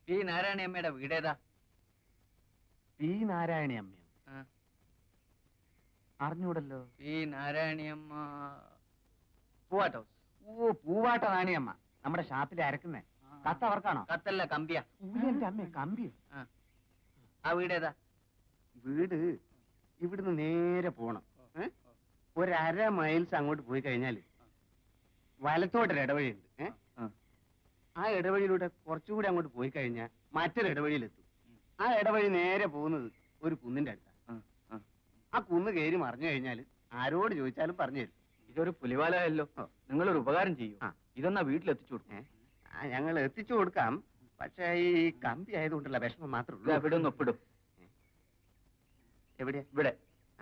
P നാരായണിയമ്മയുടെ വീടേതാ P Narayani അമ്മയോ ആ. അറിഞ്ഞൂടല്ലോ പി നാരായണിയമ്മ പൂവാട്ട് ഹൗസ് ഓ പൂവാട്ട നാണിയമ്മ നമ്മുടെ ഷാപ്പിൽ അരക്കുന്നേ കത്ത് അവർക്കാണോ കത്തല്ല കമ്പിയ എന്റെ അമ്മ കമ്പിയോ ആ വീടേതാ വീട് ഇവിടുന്ന് നേരെ പോണം ഏ? ഒരു അര മൈൽസ് അങ്ങോട്ട് പോയി കഴിഞ്ഞാല് വലത്തോട്ടൊരു ഇടവഴിയുണ്ട് ഏ? ആ ഇടവഴിയിലൂടെ കുറച്ചുകൂടി അങ്ങോട്ട് പോയി കഴിഞ്ഞാൽ മറ്റൊരു ഇടവഴിയിലെത്തും ആ ഇടവഴി നേരെ പോകുന്നത് ഒരു കുന്നിന്റെ അടുത്താണ് ആ കുന്ന് കയറി മറിഞ്ഞു കഴിഞ്ഞാൽ ആരോട് ചോദിച്ചാലും പറഞ്ഞു തരും ഇതൊരു പുലിവാലയല്ലോ നിങ്ങളൊരു ഉപകാരം ചെയ്യൂ ആ. ഇതൊന്നാ വീട്ടിലെത്തിച്ചു കൊടുക്കും ഏ? ആ, ഞങ്ങൾ എത്തിച്ചു കൊടുക്കാം പക്ഷേ ഈ കമ്പി ആയതുകൊണ്ടുള്ള വിഷമം മാത്രമേ ഇത് ഉള്ളൂ അവിടെ ഒന്ന് ഒപ്പിടും എവിടെയാ ഇവിടെ ആ.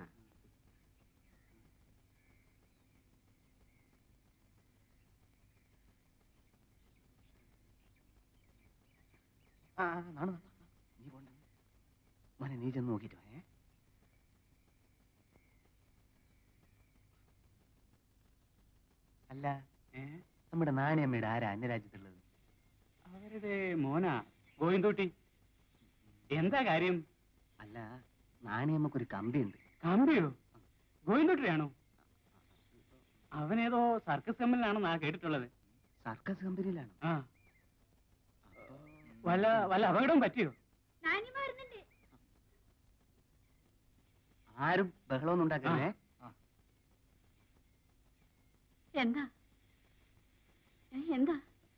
ആ, ആ, നാണ്, നാണ്, നാണ്. നീ പോണ്ട മോനെ നീ ചെന്ന് നോക്കിട്ടോ ഏ അല്ല ഏ? നമ്മുടെ നാണിയമ്മയുടെ ആരാ അന്യരാജ്യത്തുള്ളത് അവരുടെ മോനാ ഗോവിന്ദൂട്ടി എന്താ കാര്യം അല്ല നാണിയമ്മക്കൊരു കമ്പിയുണ്ട് കമ്പിയോ ഗോവിന്ദൂട്ടിയാണോ അവനേതോ സർക്കസ് കമ്പനിലാണെന്നാ കേട്ടിട്ടുള്ളത് സർക്കസ് കമ്പനിയിലാണ് ആ വല്ല വല്ല അപകടവും പറ്റിയോ നാനിമ വരുന്നുണ്ട് ആരും ബഹളമൊന്നും ഉണ്ടാക്കരുതേ എന്താ ഏ, എന്താ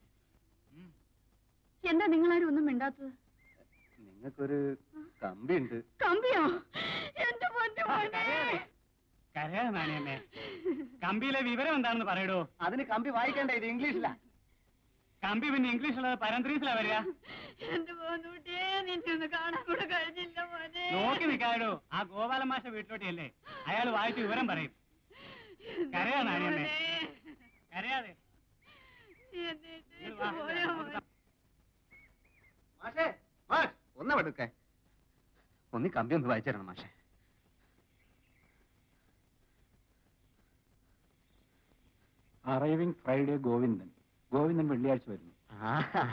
എന്താ നിങ്ങളാരും ഒന്നും മിണ്ടാത്തത് നിങ്ങൾക്കൊരു കമ്പിയുണ്ട് കമ്പിയോ എന്റെ പൊന്നു മോനെ കരയാ നാണിയമ്മേ കമ്പിയിലെ വിവരം എന്താണെന്ന് പറയടോ അതിന് കമ്പി വായിക്കണ്ട ഇത് ഇംഗ്ലീഷിലാ കമ്പി പിന്നെ ഇംഗ്ലീഷുള്ളത് പരന്ത്രീസിലാ വരിക എന്റെ പോന്നൂട്ടിയെ നിന്നെ ഒന്ന് കാണാൻ കൂടെ കഴിഞ്ഞില്ല മോനെ നോക്കി നിൽക്കാടോ ആ ഗോപാല മാഷ വീട്ടിലോട്ടല്ലേ അയാൾ വായിച്ച് വിവരം പറയും കരയാ നാണിയമ്മേ കരയാതെ ഇങ്ങട് വാ. മാഷേ മാഷ് ഒന്ന് എടുക്കേ ഒന്ന് ഈ കമ്പി ഒന്ന് വായിച്ചു തരണം മാഷേ അറൈവിംഗ് ഫ്രൈഡേ ഗോവിന്ദൻ ഗോവിന്ദൻ വെള്ളിയാഴ്ച വരുന്നു ആ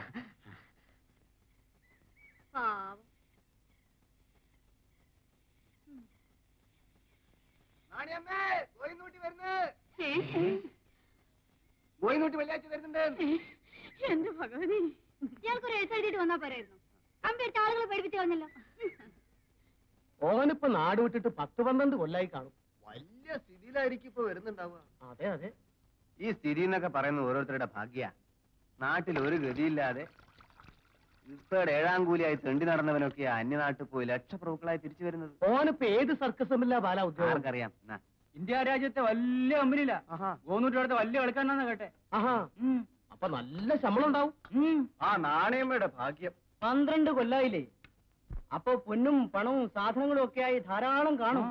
പാവം നാണിയമ്മേ കോയിന്നൂട്ടി വരുന്നു ഏ, കോയിന്നൂട്ടി വെള്ളിയാഴ്ച വരുന്നുണ്ട് ഏ, എന്റെ ഭഗവതി ഇയാൾക്കൊരു എഴുത്തെഴുതിയിട്ട് വന്നാ പോരായിരുന്നു കമ്പി എടുത്ത ആളുകളെ പഠിപ്പിച്ചു വന്നല്ലോ ഓനിപ്പോ നാട് വിട്ടിട്ട് പത്ത് പന്ത്രണ്ട് കൊല്ലായി കാണും വലിയ സ്ഥിതിയിലായിരിക്കും ഇപ്പൊ വരുന്നുണ്ടാവുക അതെ അതെ ഈ സ്ഥിതി എന്നൊക്കെ പറയുന്ന ഓരോരുത്തരുടെ ഭാഗ്യ നാട്ടിൽ ഒരു ഗതിയില്ലാതെ ഇപ്പയുടെ ഏഴാം കൂലിയായി തെണ്ടി നടന്നവനൊക്കെ അന്യനാട്ടിൽ പോയി ലക്ഷപ്രഭുക്കളായി തിരിച്ചു വരുന്നത് ഓനിപ്പോ ഏത് സർക്കസ് കമ്പനിലാ ബാല ഉദ്യോഗം ആർക്കറിയാം എന്നാ. ഇന്ത്യ രാജ്യത്തെ വലിയ കമ്പനിയില്ല ഗോന്നൂറ്റിയുടെ വലിയ കളിക്കാരനാന്ന് കേട്ടെ ആഹാ അപ്പൊ നല്ല ശമ്പളം ഉണ്ടാവും ആ നാണയമ്മയുടെ ഭാഗ്യം പന്ത്രണ്ട് കൊല്ലായില്ലേ അപ്പൊ പൊന്നും പണവും സാധനങ്ങളും ഒക്കെ ആയി ധാരാളം കാണും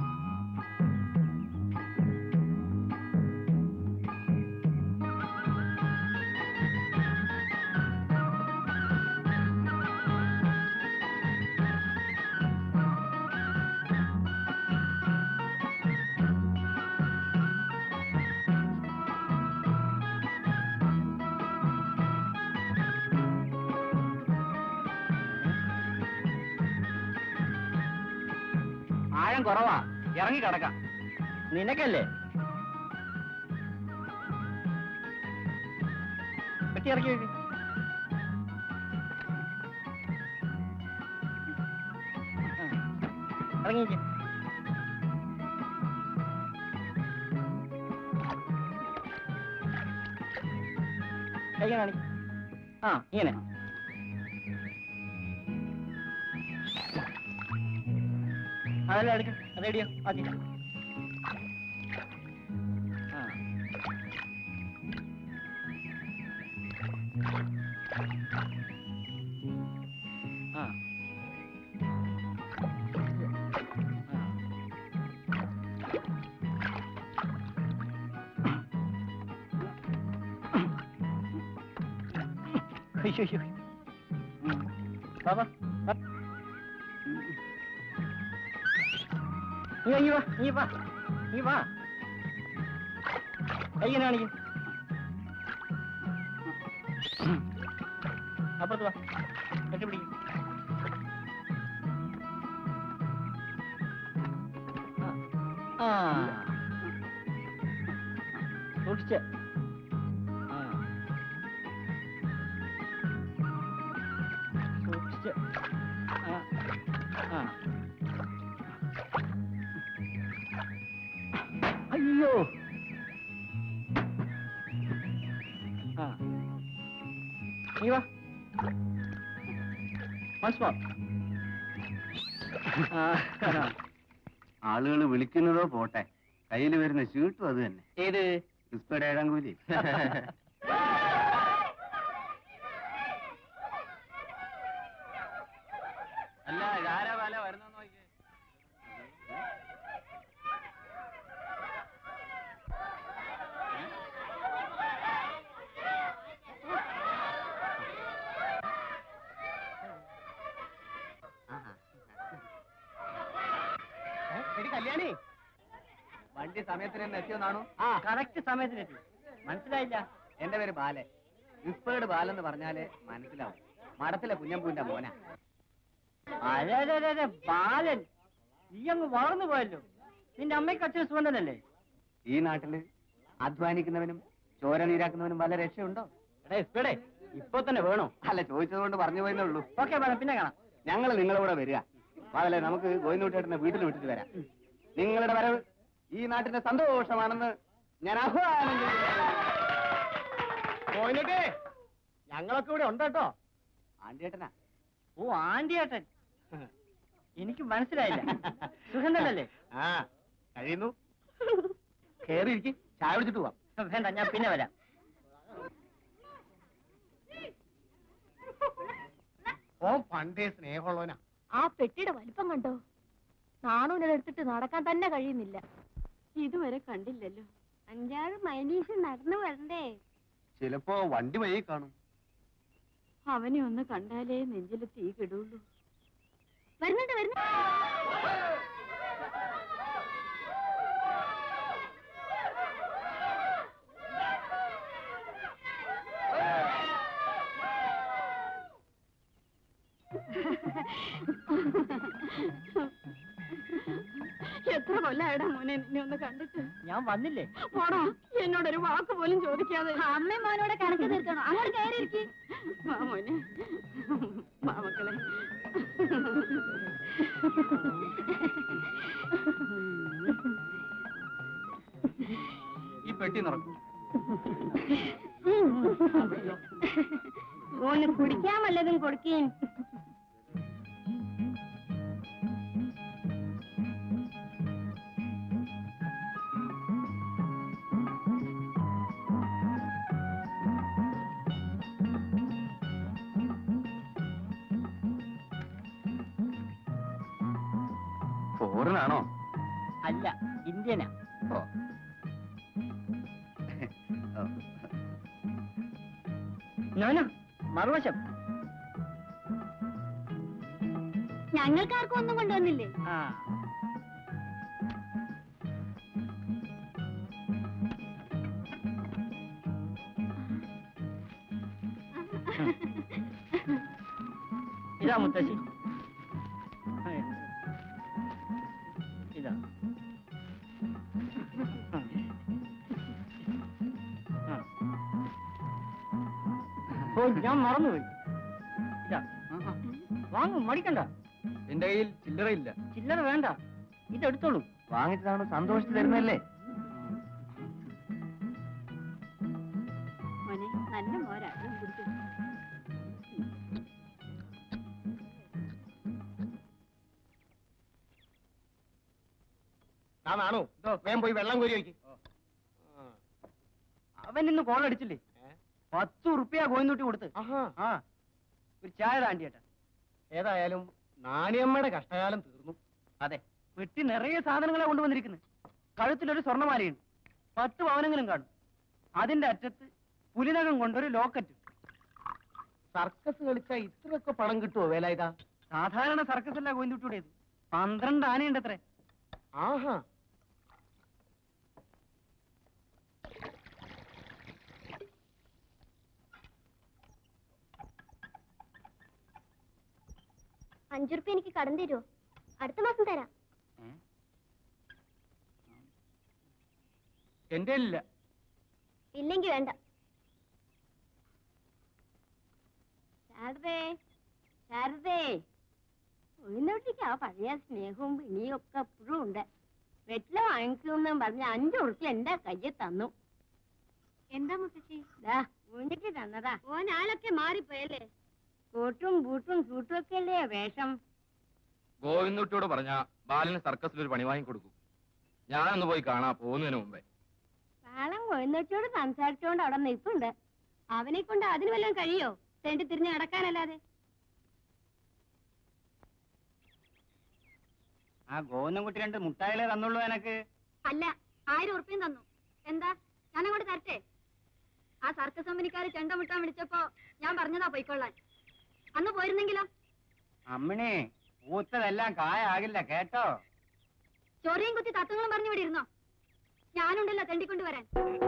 ആഴം കുറവാ ഇറങ്ങി കിടക്കാം നിനക്കല്ലേ പെട്ടി ഇറക്കി വെക്ക്. ഇറങ്ങിക്ക് കൈ കാണി ആ ഇങ്ങനെ അതെല്ലാം എടുക്ക റെഡിയോ ആക്കി ആ ആ അയ്യോ അയ്യോ വാ വാ വാ. നീ നീ വാ നീ വാ നീ വാ കയ്യനെ കാണിക്കും അപ്പുറത്ത് വാ കെട്ടിപ്പിടിക്കും ആ സൂക്ഷിച്ച് ആ. സൂക്ഷിച്ച് ആ ആ അയ്യോ ആ നീ വാ once more. ആ ആളുകൾ വിളിക്കുന്നതോ പോട്ടെ കയ്യിൽ വരുന്ന ഷീട്ടും അത് തന്നെ ഏത് ക്രിസ്പയുടെ ഏഴാം കൂലി അല്ല ഇതാരാ വല വരുന്നെന്ന് നോക്കിയേ എടി കല്യാണി വണ്ടി സമയത്തിന് തന്നെ എത്തിയെന്നാണോ ആ കറക്റ്റ് സമയത്തിനെത്തി മനസ്സിലായില്ല എന്റെ പേര് ബാലൻ ഇസ്പേർഡ് ബാലെന്ന് പറഞ്ഞാല് മനസ്സിലാവും മഠത്തിലെ കുഞ്ഞമ്പൂന്റെ മോന അതെ അതെ അതെ അതെ ബാലൻ നീ അങ്ങ് വളർന്നു പോയല്ലോ നിന്റെ അമ്മയ്ക്ക് അച്ഛൻ സുഗന്ധനല്ലേ ഈ നാട്ടില് അധ്വാനിക്കുന്നവനും ചോര നീരാക്കുന്നവനും വല്ല രക്ഷയുണ്ടോ എടാ ഇപ്പടെ ഇപ്പൊ തന്നെ വേണോ അല്ല ചോദിച്ചത് കൊണ്ട് പറഞ്ഞു പോയെന്നേ ഉള്ളൂ ഓക്കെ ബാലൻ പിന്നെ കാണാം ഞങ്ങൾ നിങ്ങളുടെ കൂടെ വരിക അതല്ലേ നമുക്ക് ഗോവിന്ദൂട്ടേട്ടനെ വീട്ടിൽ വിട്ടിട്ട് വരാം നിങ്ങളുടെ വരവ് ഈ നാട്ടിന്റെ സന്തോഷമാണെന്ന് ഞാൻ ആഹ്വാനം ചെയ്യുന്നു പോയിട്ടേ ഞങ്ങളൊക്കെ ഇവിടെ ഉണ്ട് കേട്ടോ ആന്റിയേട്ടനാ ഓ ആന്റിയേട്ടൻ എനിക്ക് മനസ്സിലായില്ല സുഗന്ധനല്ലേ ആ കഴിയുന്നു കേറി ഇരിക്ക് ചായ കുടിച്ചിട്ട് പോവാം വേണ്ട ഞാൻ പിന്നെ വരാം ഓ പണ്ടേ സ്നേഹമുള്ളവനാ ആ പെട്ടിയുടെ വലിപ്പം കണ്ടോ നാണൂനെടുത്തിട്ട് നടക്കാൻ തന്നെ കഴിയുന്നില്ല ഇതുവരെ കണ്ടില്ലല്ലോ അഞ്ചാറ് മൈലീസ് നടന്നു വരണ്ടേ ചിലപ്പോ വണ്ടി വഴി കാണും അവനെ ഒന്ന് കണ്ടാലേ നെഞ്ചിൽ തീ കിടുള്ളൂ വരുന്നുണ്ട് വരുന്നു എത്ര കൊല്ലായടാ മോനെ നിന്നെ ഒന്ന് കണ്ടിട്ട് ഞാൻ വന്നില്ലേ പോടാ എന്നോടൊരു വാക്ക് പോലും ചോദിക്കാതെ അമ്മ മോനോടെ കണക്ക് തീർക്കണോ അങ്ങോട്ട് കയറി വാ മോനെ വാ മക്കളെ ഈ പെട്ടി നിറക്കും ഓന് കുടിക്കാൻ വല്ലതും കൊടുക്കേൻ ഫോറിനാണോ അല്ല ഇന്ത്യനാ ഓ ഞാനാ മറുവശം ഞങ്ങൾക്കാർക്കും ഒന്നും കൊണ്ടുവന്നില്ലേ ആ ഇതാ മുത്തശ്ശി ആ, ഇതാ ആ. ആ. ഓ ഞാൻ മറന്നുപോയി ഇതാ വാങ്ങും മടിക്കണ്ട എന്റെ കയ്യിൽ ചില്ലറയില്ല ചില്ലറ വേണ്ട ഇതെടുത്തോളൂ വാങ്ങിച്ചതാണ് സന്തോഷത്തിൽ തരുന്നല്ലേ മോനെ നല്ല മോരാ ഇത് കുടിക്ക്. ആണോ വേഗം പോയി വെള്ളം കോരി വയ്ക്ക് അവൻ ഇന്ന് കോൾ അടിച്ചില്ലേ പത്ത് ഉറുപ്പ്യ കോയിന്നൂട്ടി കൊടുത്ത് ആ ഒരു ചായ താണ്ടിയേട്ടാ ഏതായാലും നാണിയമ്മയുടെ കഷ്ടകാലം തീർന്നു അതെ വെട്ടി നിറയെ സാധനങ്ങളെ കൊണ്ടുവന്നിരിക്കുന്നത് കഴുത്തിലൊരു സ്വർണ്ണമാലയുണ്ട് പത്ത് പവനെങ്കിലും കാണും അതിന്റെ അറ്റത്ത് പുലിനകം കൊണ്ടൊരു ലോക്കറ്റ് സർക്കസ് കളിച്ചാ ഇത്രയൊക്കെ പണം കിട്ടുമോ വേല ഇതാ സാധാരണ സർക്കസ് അല്ല കോയിന്നൂട്ടിയുടേത് പന്ത്രണ്ട് ആനയുണ്ട് അത്രേ ആഹാ അഞ്ചുറുപ്യ എനിക്ക് കടം തരുമോ അടുത്ത മാസം തരാം എന്റെ ഇല്ല ഇല്ലെങ്കിൽ വേണ്ട ശാരദേ ശാരദേ ഉഴുന്നോട്ടിക്ക് ആ പഴയ സ്നേഹവും പിണിയും ഒക്കെ എപ്പോഴും ഉണ്ട് വെറ്റില വാങ്ങിക്കുമെന്നും പറഞ്ഞ് അഞ്ചു ഉറുപ്പ്യ എന്റെ കയ്യിൽ തന്നു എന്താ മുത്തശ്ശി ഊഞ്ഞിട്ട് തന്നതാ ഓൻ ആളൊക്കെ മാറിപ്പോയല്ലേ കൂട്ടും ബൂട്ടും സൂട്ടും ഒക്കെ അല്ലേ വേഷം ഗോവിന്ദുട്ടിയോട് പറഞ്ഞ ബാലന് സർക്കസിൽ ഒരു പണി വാങ്ങി കൊടുക്കും ഞാനൊന്ന് പോയി കാണാ പോകുന്നതിന് മുമ്പേ കാളം കൊഴുന്നോട്ടിയോട് സംസാരിച്ചോണ്ട് അവിടെ നിൽപ്പുണ്ട് അവനെ കൊണ്ട് അതിന് വല്ലതും കഴിയോ തെണ്ടി തിരിഞ്ഞ് നടക്കാനല്ലാതെ ആ ഗോവിന്ദൻകുട്ടി രണ്ട് മുട്ടായിലേ തന്നുള്ളൂ എനക്ക് അല്ല ആയിരം ഉറുപ്പ്യം തന്നു എന്താ ഞാൻ അങ്ങോട്ട് തരട്ടെ ആ സർക്കസ് കമ്പനിക്കാര് ചെണ്ട മുട്ടാൻ വിളിച്ചപ്പോ ഞാൻ പറഞ്ഞതാ പൊയ്ക്കൊള്ളാൻ അന്ന് പോയിരുന്നെങ്കിലോ അമ്മിണി പൂത്തതെല്ലാം കായാകില്ല കേട്ടോ ചൊറിയും കുത്തി തത്വങ്ങളും പറഞ്ഞു ഇവിടെ ഇരുന്നോ ഞാനുണ്ടല്ലോ തെണ്ടിക്കൊണ്ട് വരാൻ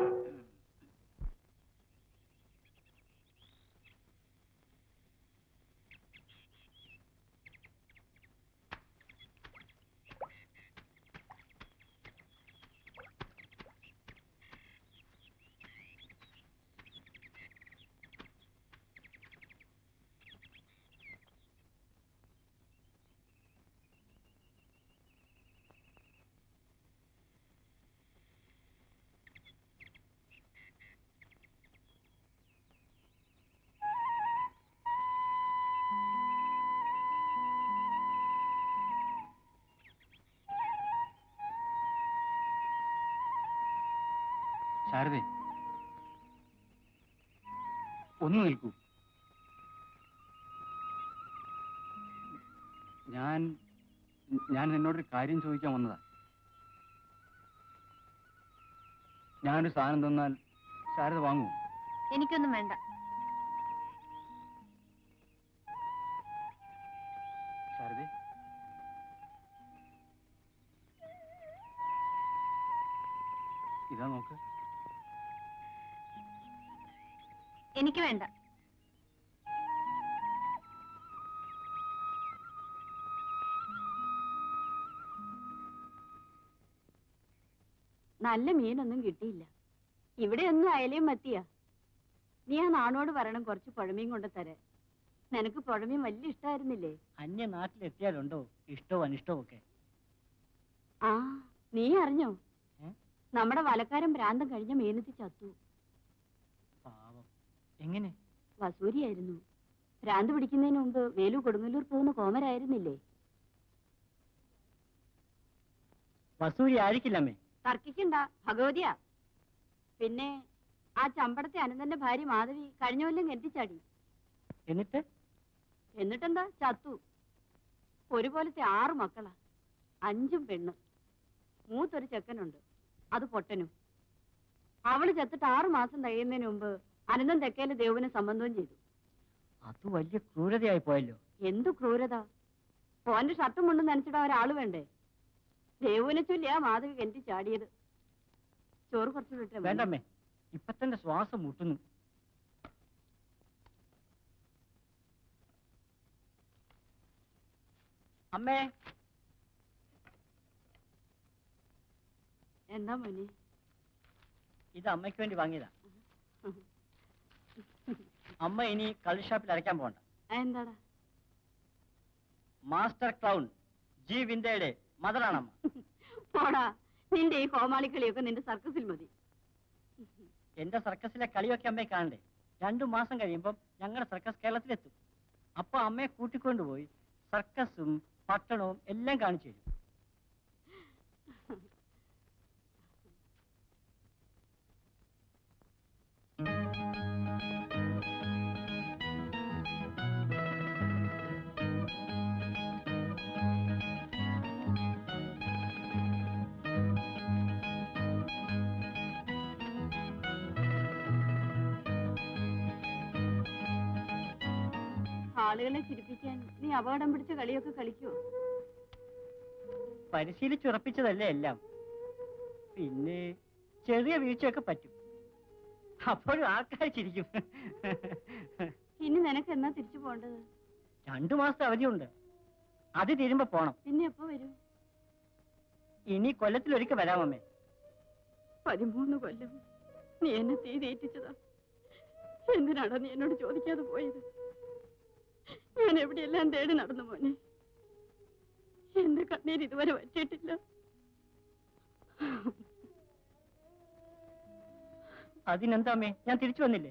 ശാരദേ ഒന്ന് നിൽക്കൂ ഞാൻ ഞാൻ നിന്നോടൊരു കാര്യം ചോദിക്കാൻ വന്നതാ ഞാനൊരു സാധനം തന്നാൽ ശാരദ വാങ്ങൂ എനിക്കൊന്നും വേണ്ട ശാരദേ ഇതാ നോക്ക് എനിക്ക് വേണ്ട നല്ല മീനൊന്നും കിട്ടിയില്ല ഇവിടെ ഒന്നും അയലയും മത്തിയാ നീ ആ നാണോട് പറയണം കുറച്ച് പുഴമീൻ കൊണ്ട് തരാൻ നിനക്ക് പുഴമീൻ വലിയ ഇഷ്ടമായിരുന്നില്ലേ അന്യ നാട്ടിലെത്തിയാലുണ്ടോ ഇഷ്ടവും അനിഷ്ടവും ഒക്കെ ആ നീ അറിഞ്ഞോ ഏ? നമ്മുടെ വലക്കാരൻ ഭ്രാന്തം കഴിഞ്ഞ മീനത്തി ചത്തു പാവം എങ്ങനെ വസൂരിയായിരുന്നു ഭ്രാന്ത് പിടിക്കുന്നതിന് മുമ്പ് വേലു കൊടുങ്ങല്ലൂർ പോകുന്ന കോമരായിരുന്നില്ലേ വസൂരി ആയിരിക്കില്ലമ്മേ തർക്കിക്കണ്ട ഭഗവതിയാ പിന്നെ ആ ചമ്പടത്തെ അനന്തന്റെ ഭാര്യ മാധവി കഴിഞ്ഞ കൊല്ലം കെട്ടിച്ചാടി എന്നിട്ട് എന്നിട്ടെന്താ ചത്തു ഒരുപോലത്തെ ആറ് മക്കളാ അഞ്ചും പെണ്ണ് മൂത്തൊരു ചെക്കനുണ്ട് അത് പൊട്ടനും അവള് ചത്തിട്ട് ആറു മാസം കഴിയുന്നതിന് മുമ്പ് അനന്തൻ തെക്കേല് ദേവന് സംബന്ധവും ചെയ്തു അത് വലിയ ക്രൂരതയായി പോയല്ലോ എന്തു ക്രൂരത ഓന്റെ ഷർട്ടും മുണ്ടും നനച്ചിടാൻ ഒരാള് വേണ്ടേ ദേവുവിനെ ചൊല്ലിയാ മാധവി കെട്ടി ചാടിയത് ചോറ് കുറച്ച് വിട്ടേ വേണ്ടമ്മേ ഇപ്പൊ തന്നെ ശ്വാസം മുട്ടുന്നു അമ്മേ എന്താ മോനെ ഇത് അമ്മയ്ക്ക് വേണ്ടി വാങ്ങിയതാ അമ്മ ഇനി കള്ള് ഷാപ്പിൽ അരയ്ക്കാൻ പോകണ്ട എന്താടാ മാസ്റ്റർ ക്ലൗൺ ജി വിന്ദയുടെ മദറാണ് അമ്മ പോടാ നിന്റെ ഈ കോമാളിക്കളിയൊക്കെ നിന്റെ സർക്കസിൽ മതി എന്റെ സർക്കസിലെ കളിയൊക്കെ അമ്മയെ കാണണ്ടേ രണ്ടു മാസം കഴിയുമ്പം ഞങ്ങളുടെ സർക്കസ് കേരളത്തിലെത്തും അപ്പൊ അമ്മയെ കൂട്ടിക്കൊണ്ടുപോയി സർക്കസും പട്ടണവും എല്ലാം കാണിച്ചു തരും ആളുകളെ ചിരിപ്പിക്കാൻ നീ അപകടം പിടിച്ച കളിയൊക്കെ കളിക്കുവോ പരിശീലിച്ചുറപ്പിച്ചതല്ലേ എല്ലാം പിന്നെ ചെറിയ വീഴ്ചയൊക്കെ പറ്റും അപ്പോഴും ആൾക്കാർ ചിരിക്കും ഇനി നിനക്ക് എന്നാ തിരിച്ചു പോണ്ടത് രണ്ടു മാസത്തെ അവധിയുണ്ട് അത് തീരുമ്പോ പോണം പിന്നെ എപ്പോ വരും ഇനി കൊല്ലത്തിലൊരിക്കൽ വരാമമ്മേ പതിമൂന്ന് കൊല്ലം നീ എന്നെ തീ തേറ്റിച്ചതാ എന്തിനാടാ നീ എന്നോട് ചോദിക്കാതെ പോയത് ഞാൻ എവിടെയെല്ലാം തേടി നടന്നു മോനെ എന്റെ കണ്ണീര് ഇതുവരെ വറ്റിയിട്ടില്ല അതിനെന്താ അമ്മേ ഞാൻ തിരിച്ചു വന്നില്ലേ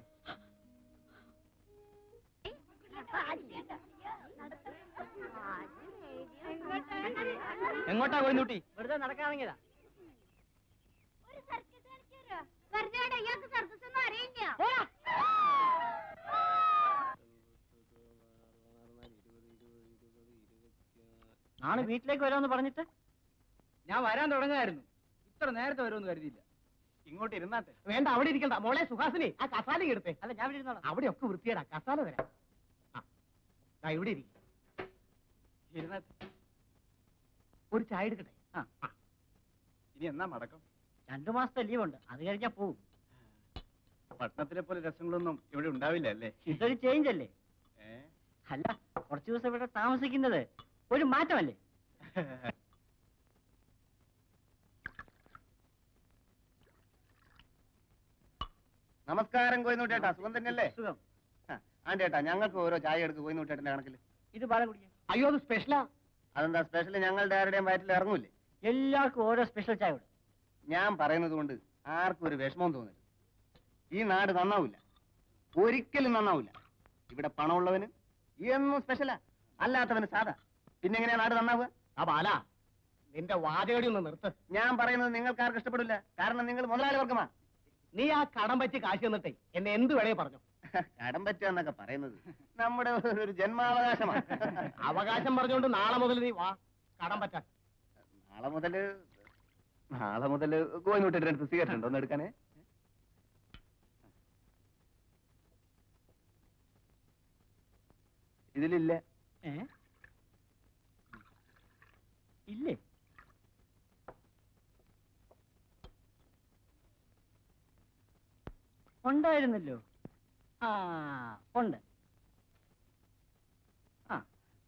എങ്ങോട്ടാ കോയിന്നൂട്ടി വെറുതെ നടക്കാണെങ്കിലാ നാളെ വീട്ടിലേക്ക് വരാമെന്ന് പറഞ്ഞിട്ട് ഞാൻ വരാൻ തുടങ്ങായിരുന്നു ഇത്ര നേരത്തെ വരുമെന്ന് കരുതിയില്ല ഇങ്ങോട്ട് ഇരുന്നാട്ടെ വേണ്ട അവിടെ ഇരിക്കണ്ട മോളെ സുഹാസിനി ആ കസാല എടുത്തേ അല്ല ഞാൻ ഇവിടെ ഇരുന്നോളാം അവിടെ ഒക്കെ വൃത്തിയേടാ കസാല തരാം ആ ദാ ഇവിടെ ഇരിക്കും ഇരുന്നാട്ടെ ഒരു ചായ എടുക്കട്ടെ ആ. ആ. ഇനി എന്നാ മടക്കം രണ്ടു മാസത്തെ ലീവ് ഉണ്ട് അത് കഴിഞ്ഞാ പോവും പട്ടണത്തിലെ പോലെ രസങ്ങളൊന്നും ഇവിടെ ഉണ്ടാവില്ല അല്ലേ ഇതൊരു ചേഞ്ച് അല്ലേ ഏ? അല്ല കുറച്ചു ദിവസം ഇവിടെ താമസിക്കുന്നത് ഒരു മാറ്റമല്ലേ നമസ്കാരം കോയിന്നൂട്ടേട്ടാ സുഖം തന്നെയല്ലേ സുഖം ആ ചേട്ടാ ഞങ്ങൾക്ക് ഓരോ ചായ എടുക്ക് കോയിന്നൂട്ടേട്ടന്റെ കണക്കിൽ ഇത് ബാലം കുടിക്കാം അയ്യോ അത് സ്പെഷ്യലാ അതെന്താ സ്പെഷ്യൽ ഞങ്ങളുടെ ആരുടെയും വയറ്റിൽ ഇറങ്ങൂലേ എല്ലാവർക്കും ഓരോ സ്പെഷ്യൽ ചായ കൊടുക്കും ഞാൻ പറയുന്നത് കൊണ്ട് ആർക്കും ഒരു വിഷമം തോന്നരുത് ഈ നാട് നന്നാവില്ല ഒരിക്കലും നന്നാവില്ല ഇവിടെ പണമുള്ളവന് എന്നും സ്പെഷ്യലാ അല്ലാത്തവന് സാധാ പിന്നെ എങ്ങനെയാ നാട് നന്നാവുക ആ ബാല നിന്റെ വാചകടി ഒന്ന് നിർത്ത് ഞാൻ പറയുന്നത് നിങ്ങൾക്ക് ആർക്കും ഇഷ്ടപ്പെടില്ല കാരണം നിങ്ങൾ മുതലാളി വർഗമാ നീ ആ കടം പറ്റി കാശ് തന്നിട്ടേ എന്നെ എന്ത് വേണേ പറഞ്ഞു കടം പറ്റുക എന്നൊക്കെ പറയുന്നത് നമ്മുടെ ഒരു ജന്മാവകാശമാണ് അവകാശം പറഞ്ഞുകൊണ്ട് നാളെ മുതൽ നീ വാ കടം പറ്റാൻ നാളെ മുതല് നാളെ മുതല് കോയിന്നൂട്ടിട്ട് അടുത്ത് സിഗരറ്റ് ഉണ്ടോ ഒന്ന് എടുക്കാനേ ഇതിലില്ല ഏ ഇല്ലേ ഉണ്ടായിരുന്നല്ലോ ആ ഉണ്ട് ആ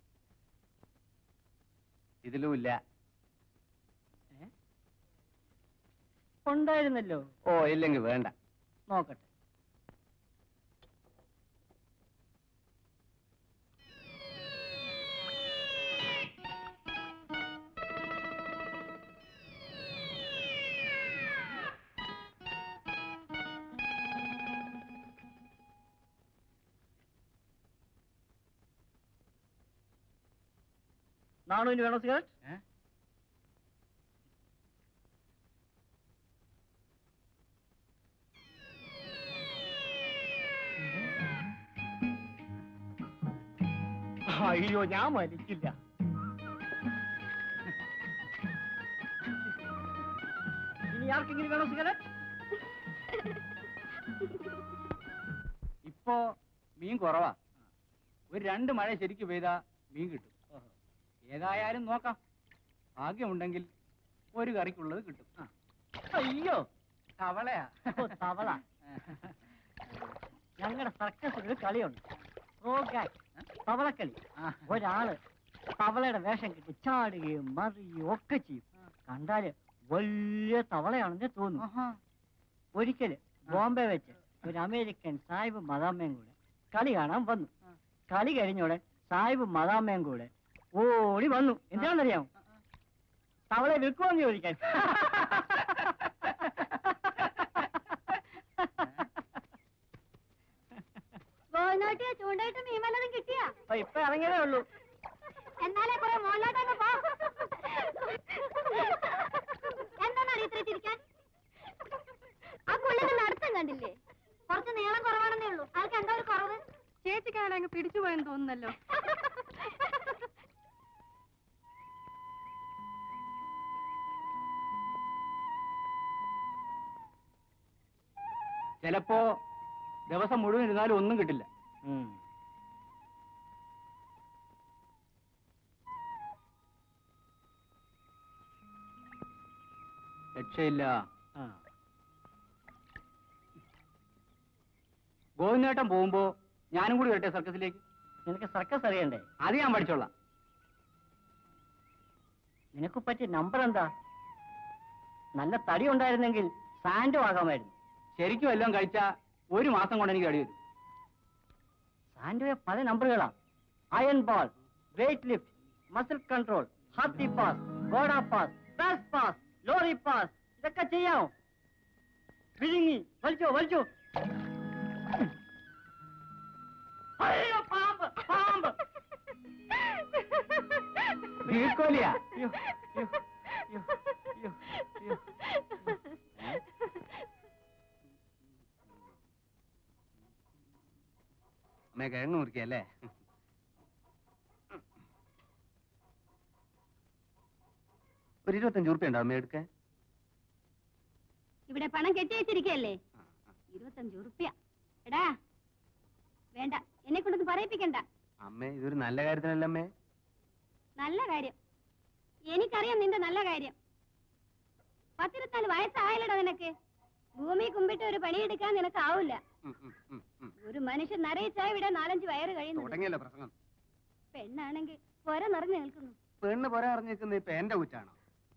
ഇതിലും ഇല്ല ഏ? ഉണ്ടായിരുന്നല്ലോ ഓ ഇല്ലെങ്കിൽ വേണ്ട നോക്കട്ടെ നാണുവിന് വേണോ സിഗരറ്റ് അയ്യോ ഞാൻ വലിക്കില്ല ഇനി ആർക്കെങ്കിലും വേണോ സിഗരറ്റ് ഇപ്പോ മീൻ കുറവാ ഒരു രണ്ട് മഴ ശരിക്ക് പെയ്താ മീൻ കിട്ടും ഏതായാലും നോക്കാം ഭാഗ്യമുണ്ടെങ്കിൽ ഒരു കറിക്കുള്ളത് കിട്ടും ആ. അയ്യോ തവളയാ ഓ, തവള ഞങ്ങളുടെ സർക്കസിൽ ഒരു കളിയുണ്ട് റോഗാൻ തവളക്കളി ആ. ഒരാള് തവളയുടെ വേഷം കിട്ടി ചാടുകയും മറിയുകയും ഒക്കെ ചെയ്യും കണ്ടാല് വലിയ തവളയാണെന്ന് തോന്നും ആഹാ. ഒരിക്കല് ബോംബെ വെച്ച് ഒരു അമേരിക്കൻ സാഹിബ് മദാമ്മയും കൂടെ കളി കാണാൻ വന്നു കളി കഴിഞ്ഞോടെ സാഹിബ് മദാമ്മയും കൂടെ ഓടി വന്നു എന്താണെന്നറിയാമോ തവളെ വിൽക്കുമെന്ന് ചോദിക്കാൻ ഗോവിനോട്ടിയെ ചൂണ്ടായിട്ട് മീൻ വല്ലതും കിട്ടിയാ അപ്പൊ ഇപ്പൊ ഇറങ്ങിയതേ ഉള്ളൂ എന്നാലേ കുറെ മുകളിലോട്ടങ്ങ് പോ എന്താണ് ഇത്ര ചിരിക്കാൻ ആ പുള്ളിയുടെ നടത്തം കണ്ടില്ലേ കുറച്ച് നീളം കുറവാണെന്നേ ഉള്ളൂ ആൾക്ക് എന്താ ഒരു കുറവ് ചേച്ചിക്കാണ് അങ്ങ് പിടിച്ചു പോയെന്ന് തോന്നുന്നല്ലോ ചിലപ്പോ ദിവസം മുഴുവൻ ഇരുന്നാലും ഒന്നും കിട്ടില്ല ഉം. രക്ഷയില്ല ആ. ഗോവിന്ദേട്ടൻ പോകുമ്പോ ഞാനും കൂടി വരട്ടെ സർക്കസിലേക്ക് നിനക്ക് സർക്കസ് അറിയണ്ടേ അത് ഞാൻ പഠിച്ചോളാം നിനക്ക് പറ്റിയ നമ്പർ എന്താ നല്ല തടി ഉണ്ടായിരുന്നെങ്കിൽ സാൻഡോ ആകാമായിരുന്നു ശരിക്കും എല്ലാം കഴിച്ചാ ഒരു മാസം കൊണ്ട് എനിക്ക് അടി വരും സാൻഡോയെ പല നമ്പറുകളാ iron ball weight lift muscle control ഹാർട്ടി പാസ് ഗോഡ pass pass pass lorry pass ഇതൊക്കെ ചെയ്യാമോ വിഴുങ്ങി വലിച്ചോ വലിച്ചോ അയ്യോ പാമ്പ് പാമ്പ് നീർക്കോലിയാ അയ്യോ അയ്യോ അയ്യോ അയ്യോ അയ്യോ അമ്മേ കിഴങ്ങ് മുറിക്കല്ലേ ഒരു ഇരുപത്തഞ്ച് ഉറുപ്പ്യ ഉണ്ടോ അമ്മ എടുക്കാൻ ഇവിടെ പണം കെട്ടി വെച്ചിരിക്കല്ലേ ഇരുപത്തഞ്ച് ഉറുപ്പ്യ എടാ വേണ്ട എന്നെ കൊണ്ടൊന്നും പറയിപ്പിക്കണ്ട അമ്മേ ഇതൊരു നല്ല കാര്യത്തിനല്ല അമ്മേ നല്ല കാര്യം എനിക്കറിയാം നിന്റെ നല്ല കാര്യം പത്തിരുപത്തിനാല് വയസ്സായാലടാ നിനക്ക് ഭൂമി കുമ്പിട്ട് ഒരു പണിയെടുക്കാൻ നിനക്ക് ആവില്ല ഉം, ഉം, ഉം, ഉം. ഒരു മനുഷ്യൻ നിറയിച്ചാ ഇവിടെ നാലഞ്ച് വയറ് കഴിയുന്നു തുടങ്ങിയല്ലോ പ്രസംഗം പെണ്ണാണെങ്കിൽ പൊര നിറഞ്ഞു നിൽക്കുന്നു പെണ്ണ് പുറ അറിഞ്ഞിരിക്കുന്നത് ഇപ്പൊ എന്റെ കുറ്റാണോ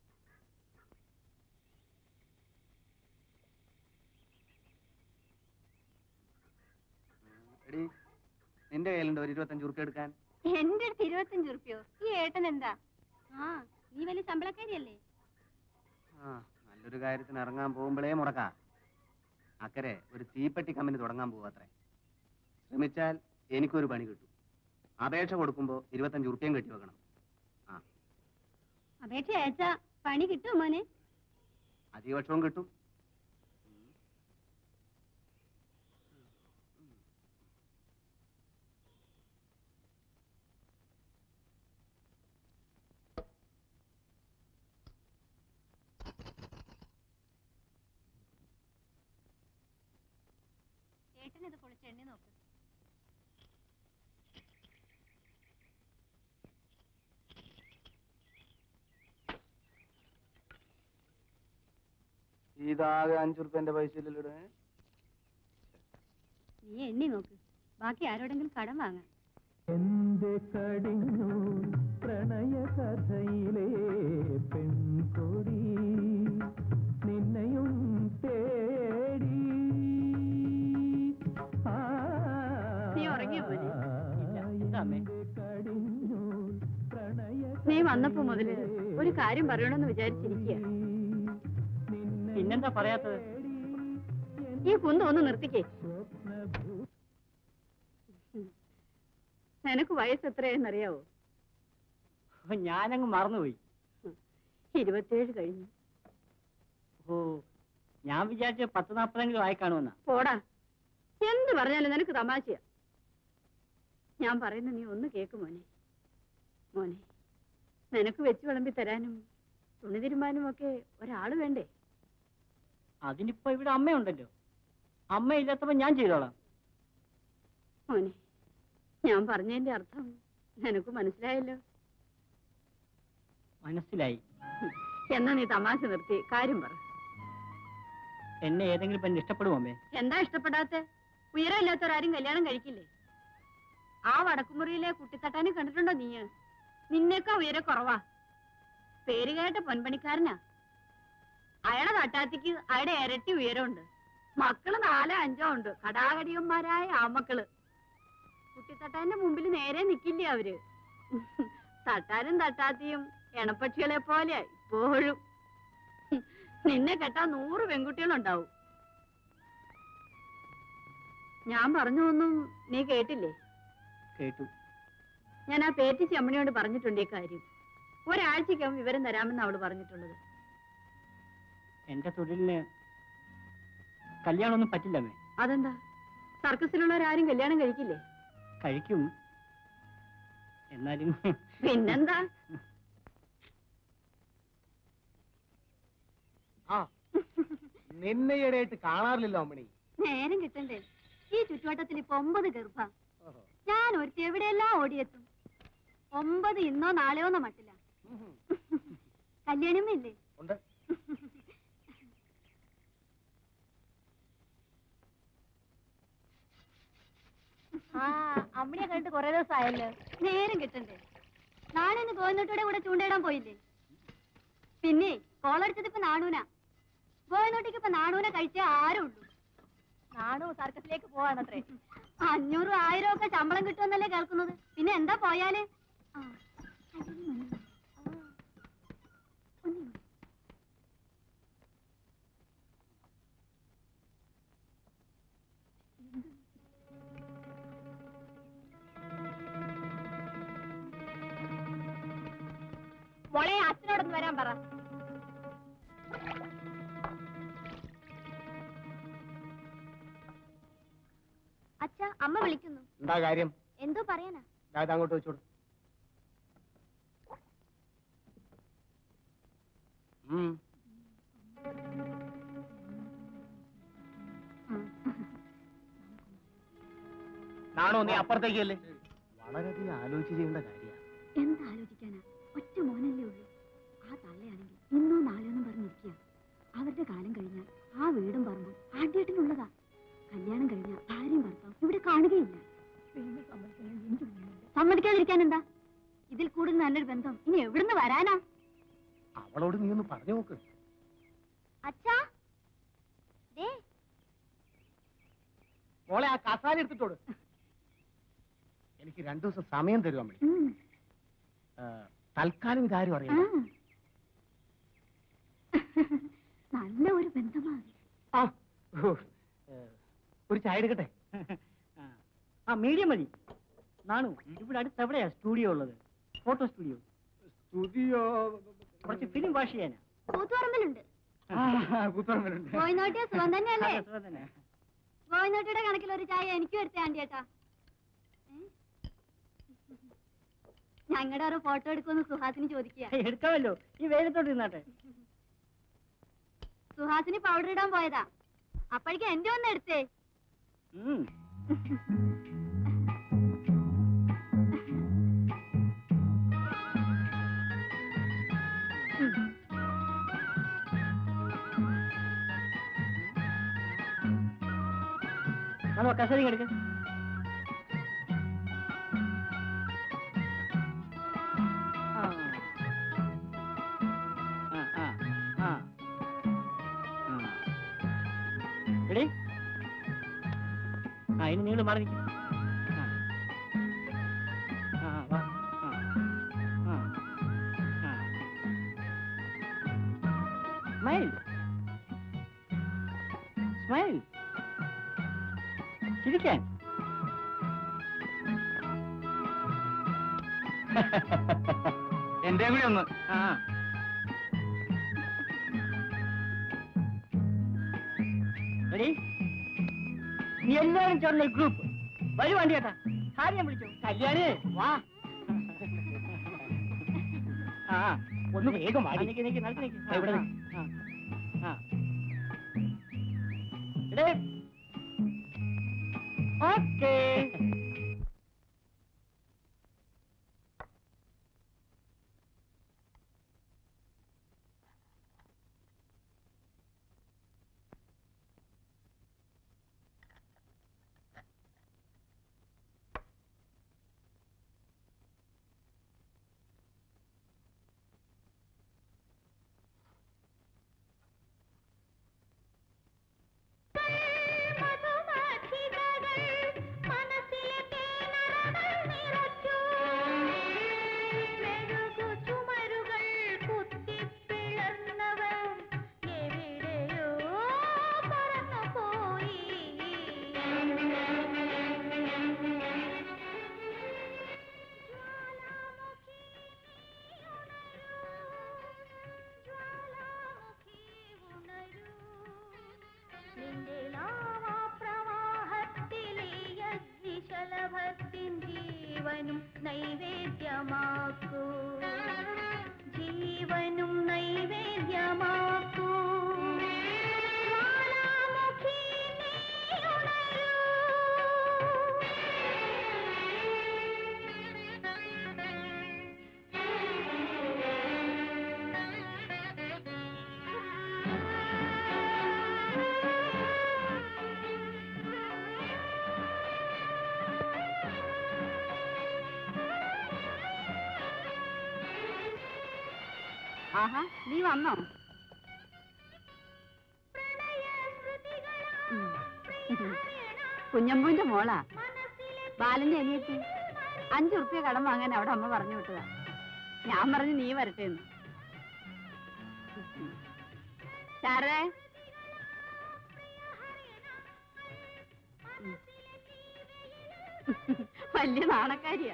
എടി നിന്റെ കയ്യിലുണ്ടോ ഒരു ഇരുപത്തഞ്ച് ഉറുപ്പ്യ എടുക്കാൻ എന്റെ അടുത്ത് ഇരുപത്തഞ്ച് ഉറുപ്പ്യോ ഈ ഏട്ടൻ എന്താ ആ നീ വലിയ ശമ്പളക്കാരിയല്ലേ ആ നല്ലൊരു കാര്യത്തിന് ഇറങ്ങാൻ പോകുമ്പോഴേ മുടക്കാ അക്കരെ ഒരു തീപ്പെട്ടി കമ്പനി തുടങ്ങാൻ പോവാത്രേ ശ്രമിച്ചാൽ എനിക്കൊരു പണി കിട്ടും അപേക്ഷ കൊടുക്കുമ്പോ ഇരുപത്തഞ്ച് ഉറുപ്പ്യം കെട്ടി വെക്കണം അപേക്ഷ അയച്ചാ പണി കിട്ടുമോ മോനെ അധികപക്ഷവും കിട്ടും ഏട്ടൻ ഇത് പൊളിച്ച് എണ്ണി നോക്ക് ഇതാകെ അഞ്ചുറുപ്പ്യന്റെ പൈസ ഇല്ലല്ലോ നീ എണ്ണി നോക്ക് ബാക്കി ആരോടെങ്കിലും കടം വാങ്ങാം എന്റെ കടിഞ്ഞു പ്രണയ കഥയിലെ പെൺകൊടി നിന്നെയും തേടി ആ, നീ ഉറങ്ങിയോ മോനെ? ഇല്ല, എന്താ അമ്മേ? എന്റെ കടിഞ്ഞു പ്രണയ നീ വന്നപ്പോ മുതല് ഒരു കാര്യം പറയണമെന്ന് വിചാരിച്ചിരിക്കുക പിന്നെന്താ പറയാത്തത് ഈ കുന്ത് ഒന്ന് നിർത്തിക്കേ നിനക്ക് വയസ്സ് എത്രയെന്നറിയാവോ ഓ, ഞാനങ്ങ് മറന്നുപോയി ഇരുപത്തിയേഴ് കഴിഞ്ഞു ഓ ഞാൻ വിചാരിച്ച പത്ത് നാൽപ്പതെങ്കിലും ആയി കാണുമെന്നാ പോടാ എന്ത് പറഞ്ഞാലും നിനക്ക് തമാശയാ ഞാൻ പറയുന്ന നീ ഒന്ന് കേക്ക് മോനെ മോനെ നിനക്ക് വെച്ച് വിളമ്പി തരാനും തുണി തിരുമാനും ഒക്കെ ഒരാള് വേണ്ടേ അതിനിപ്പോ ഇവിടെ അമ്മയുണ്ടല്ലോ അമ്മയില്ലാത്തപ്പോ ഞാൻ ചെയ്തോളാം മോനെ ഞാൻ പറഞ്ഞതിന്റെ അർത്ഥം നിനക്ക് മനസ്സിലായല്ലോ മനസ്സിലായി എന്നാ നീ തമാശ നിർത്തി കാര്യം പറ എന്നെ ഏതെങ്കിലും പെണ്ണ് ഇഷ്ടപ്പെടുമോ അമ്മേ എന്താ ഇഷ്ടപ്പെടാത്ത ഉയരമില്ലാത്തവരാരും കല്യാണം കഴിക്കില്ലേ ആ വടക്കുമുറിയിലെ കുട്ടിത്തട്ടാനും കണ്ടിട്ടുണ്ടോ നീ നിന്നേക്കാ ഉയര കുറവാ പേര് കേട്ട പൊൻപണിക്കാരനാ അയാളെ തട്ടാത്തിക്ക് അയാളുടെ ഇരട്ടി ഉയരമുണ്ട് മക്കള് നാലോ അഞ്ചോ ഉണ്ട് കടാകടിയന്മാരായ ആമക്കള് കുട്ടിത്തട്ടാന്റെ മുമ്പിൽ നേരെ നിക്കില്ലേ അവര് തട്ടാനും തട്ടാത്തിയും എണപ്പക്ഷികളെ പോലെ ഇപ്പോഴും നിന്നെ കെട്ടാൻ നൂറ് പെൺകുട്ടികളുണ്ടാവും ഞാൻ പറഞ്ഞു ഒന്നും നീ കേട്ടില്ലേ കേട്ടു ഞാൻ ആ പേറ്റിച്ച് അമ്മണിയോട് പറഞ്ഞിട്ടുണ്ട് ഈ കാര്യം ഒരാഴ്ചക്കകം വിവരം തരാമെന്ന് അവള് പറഞ്ഞിട്ടുള്ളത് എന്റെ തൊഴിലിന് കല്യാണമൊന്നും പറ്റില്ല അമ്മേ അതെന്താ സർക്കസിലുള്ളവരാരും കല്യാണം കഴിക്കില്ലേ കഴിക്കും എന്നാലും പിന്നെന്താ ആ നിന്നെ ഈയിടെയായിട്ട് കാണാറില്ലല്ലോ അമ്മണി നേരം കിട്ടണ്ടേ ഈ ചുറ്റുവട്ടത്തിൽ ഇപ്പൊ ഒമ്പത് ഗർഭ ഞാൻ ഒരുത്തി എവിടെയെല്ലാം ഓടിയെത്തും ഒമ്പത് ഇന്നോ നാളെയോന്നോ മട്ടില്ല കല്യാണമില്ലേ ഉണ്ട് ആ അമ്മയെ കണ്ടിട്ട് കൊറേ ദിവസമായല്ലോ നേരം കിട്ടണ്ടേ നാളെ ഒന്ന് കോയന്നോട്ടോടെ കൂടെ ചൂണ്ടയിടാൻ പോയില്ലേ പിന്നെ കോളടിച്ചത് ഇപ്പൊ നാണൂനാ ഗോവിനോട്ടിക്ക് ഇപ്പൊ നാണൂനെ കഴിച്ചേ ആരും ഉള്ളൂ നാണു സർക്കസിലേക്ക് പോവാണത്രേ അഞ്ഞൂറും ആയിരം ഒക്കെ ശമ്പളം കിട്ടുമെന്നല്ലേ കേൾക്കുന്നത് പിന്നെ എന്താ പോയാല് ആ, അയ്യോ, മതി. ആ, ഒന്നുകൂടി. മോളെ അച്ഛനോടൊന്ന് വരാൻ പറ അച്ഛ അമ്മ വിളിക്കുന്നു എന്താ കാര്യം എന്തോ പറയാനാ ദാ ഇത് അങ്ങോട്ട് വെച്ചോളൂ ഉം. നാണോ നീ അപ്പുറത്തേക്കല്ലേ വളരെയധികം ആലോചിച്ച് ചെയ്യേണ്ട കാര്യമാണ് എന്താലോചിക്കാനാ ഒറ്റ മോനല്ലേ ഉള്ളൂ ആ തള്ളയാണെങ്കിൽ ഇന്നോ നാളെയൊന്നും പറഞ്ഞിരിക്കുക അവരുടെ കാലം കഴിഞ്ഞാൽ ആ വീടും പറമ്പും ആദ്യമായിട്ടിനുള്ളതാ കല്യാണം കഴിഞ്ഞാൽ ഭാര്യയും ഭർത്താവും ഇവിടെ കാണുകയില്ല സമ്മതിക്കാതിരിക്കാൻ എന്താ ഇതിൽ കൂടുതൽ നല്ലൊരു ബന്ധം ഇനി എവിടുന്ന് വരാനാ അവളോട് നീ ഒന്ന് പറഞ്ഞു നോക്ക് അച്ഛാ ദേ മോളെ ആ കസാല എടുത്തിട്ടോട് എനിക്ക് രണ്ടു ദിവസം സമയം തരുവാ മണി ഉം. തൽക്കാലം ഇതാരും ആ. അറിയാം നല്ല ഒരു ബന്ധമാണ് ആ ഓ, ഏ, ഒരു ചായ എടുക്കട്ടെ ആ. ആ മീഡിയം മതി നാണു ഇവിടെ അടുത്ത് എവിടെയാ സ്റ്റുഡിയോ ഉള്ളത് ഫോട്ടോ സ്റ്റുഡിയോ സ്റ്റുഡിയോ കുറച്ച് ഫിലിം വാഷ് ചെയ്യാനാ കൂത്തുപറമ്പിലുണ്ട് പുത്തമ്പലുണ്ട് ഗോവിനോട്ടിയ സുഖം തന്നെയല്ലേ അതെ, സുഖം തന്നെ. ഗോവിനോട്ടിയുടെ കണക്കിൽ ഒരു ചായ എനിക്കും എടുത്തേ ആന്റി ഏട്ടാ ഞങ്ങളുടെ ഒരു ഫോട്ടോ എടുക്കുമെന്ന് സുഹാസിനി ചോദിക്കുക ഏയ്, എടുക്കാമല്ലോ ഈ വെയിലത്തോട്ട് നിന്നാട്ടെ സുഹാസിനി പൗഡർ ഇടാൻ പോയതാ അപ്പോഴേക്കും എന്റെ ഒന്ന് എടുത്തേ ഉം. നമ്മൾ കസേരയും എടുക്ക ആ ആ ആ ആ എടീ ആ ഇനി നിങ്ങൾ മാറി നിൽക്കും ആ ആ വാ ആ ആ ആ സ്മൈൽ സ്മൈൽ ചിരിക്കാൻ എന്റെ കൂടി ഒന്ന് ആ റെഡി നീ എല്ലാവരും ചേർന്ന ഒരു ഗ്രൂപ്പ് വരൂ വണ്ടി കേട്ടാ കാര്യം വിളിച്ചു കല്യാണി വാ ആ ഒന്ന് വേഗം വാ നിക്ക് നിക്ക് നിക്ക് നിക്ക് ദാ ഇവിടെ ആ, ആ, ആ. എടേ ഓക്കേ നിന്റെ ലാവാപ്രവാഹത്തിലെയദ്വിശലഭത്തിൻ ജീവനും നൈവേദ്യമാക്കൂ ജീവനും നൈവേദ്യമാക്കൂ ജ്വാലാമുഖി നീ ആഹാ നീ വന്നോ കുഞ്ഞമ്പൂന്റെ മോളാ ബാലന്റെ അനിയത്തി അഞ്ചു റുപ്യ കടം വാങ്ങാൻ അവിടെ അമ്മ പറഞ്ഞു വിട്ടതാ ഞാൻ പറഞ്ഞു നീ വരട്ടെ എന്ന് സാറേ വലിയ നാണക്കാരിയാ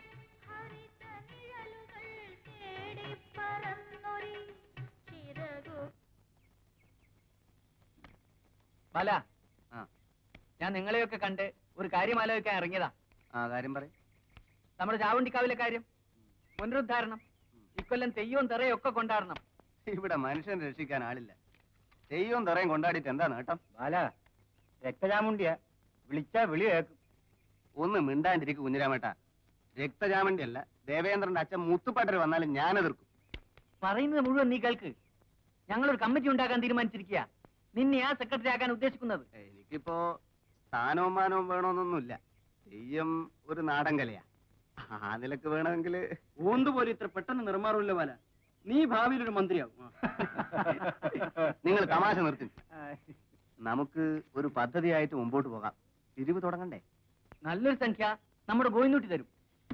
ബാല ആ. ഞാൻ നിങ്ങളെയൊക്കെ കണ്ട് ഒരു കാര്യം ആലോചിക്കാൻ ഇറങ്ങിയതാ ആ കാര്യം പറയും നമ്മുടെ ചാവണ്ടിക്കാവിലെ കാര്യം പുനരുദ്ധാരണം ഇക്കൊല്ലം തെയ്യവും തെറയും ഒക്കെ കൊണ്ടാടണം ഇവിടെ മനുഷ്യനെ രക്ഷിക്കാൻ ആളില്ല തെയ്യവും തെറയും കൊണ്ടാടിയിട്ട് എന്താണ് കേട്ടോ ബാല രക്തചാമുണ്ടിയ വിളിച്ചാ വിളി കേൾക്കും ഒന്ന് മിണ്ടാണ്ടിരിക്കും കുഞ്ഞിരാമേട്ട രക്തജാമണ്ടി അല്ല ദേവേന്ദ്രന്റെ അച്ഛൻ മുത്തുപ്പാട്ടർ വന്നാലും ഞാൻ എതിർക്കും പറയുന്നത് മുഴുവൻ നീ കേൾക്ക് ഞങ്ങളൊരു കമ്മിറ്റി ഉണ്ടാക്കാൻ തീരുമാനിച്ചിരിക്കുക നിന്നെ ആ സെക്രട്ടറി ആക്കാൻ ഉദ്ദേശിക്കുന്നത് എനിക്കിപ്പോ സ്ഥാനവും മാനവും വേണമെന്നൊന്നുമില്ല തെയ്യം ഒരു നാടൻ കലയാ ആ നിലക്ക് വേണമെങ്കിൽ ഓന്ത് പോലെ ഇത്ര പെട്ടെന്ന് നിർമാറില്ല പോലെ നീ ഭാവിയിൽ ഒരു മന്ത്രിയാവും നിങ്ങൾ തമാശ നിർത്തി നമുക്ക് ഒരു പദ്ധതിയായിട്ട് മുമ്പോട്ട് പോകാം പിരിവ് തുടങ്ങണ്ടേ നല്ലൊരു സംഖ്യ നമ്മുടെ ഗോയിന്നൂട്ടി തരും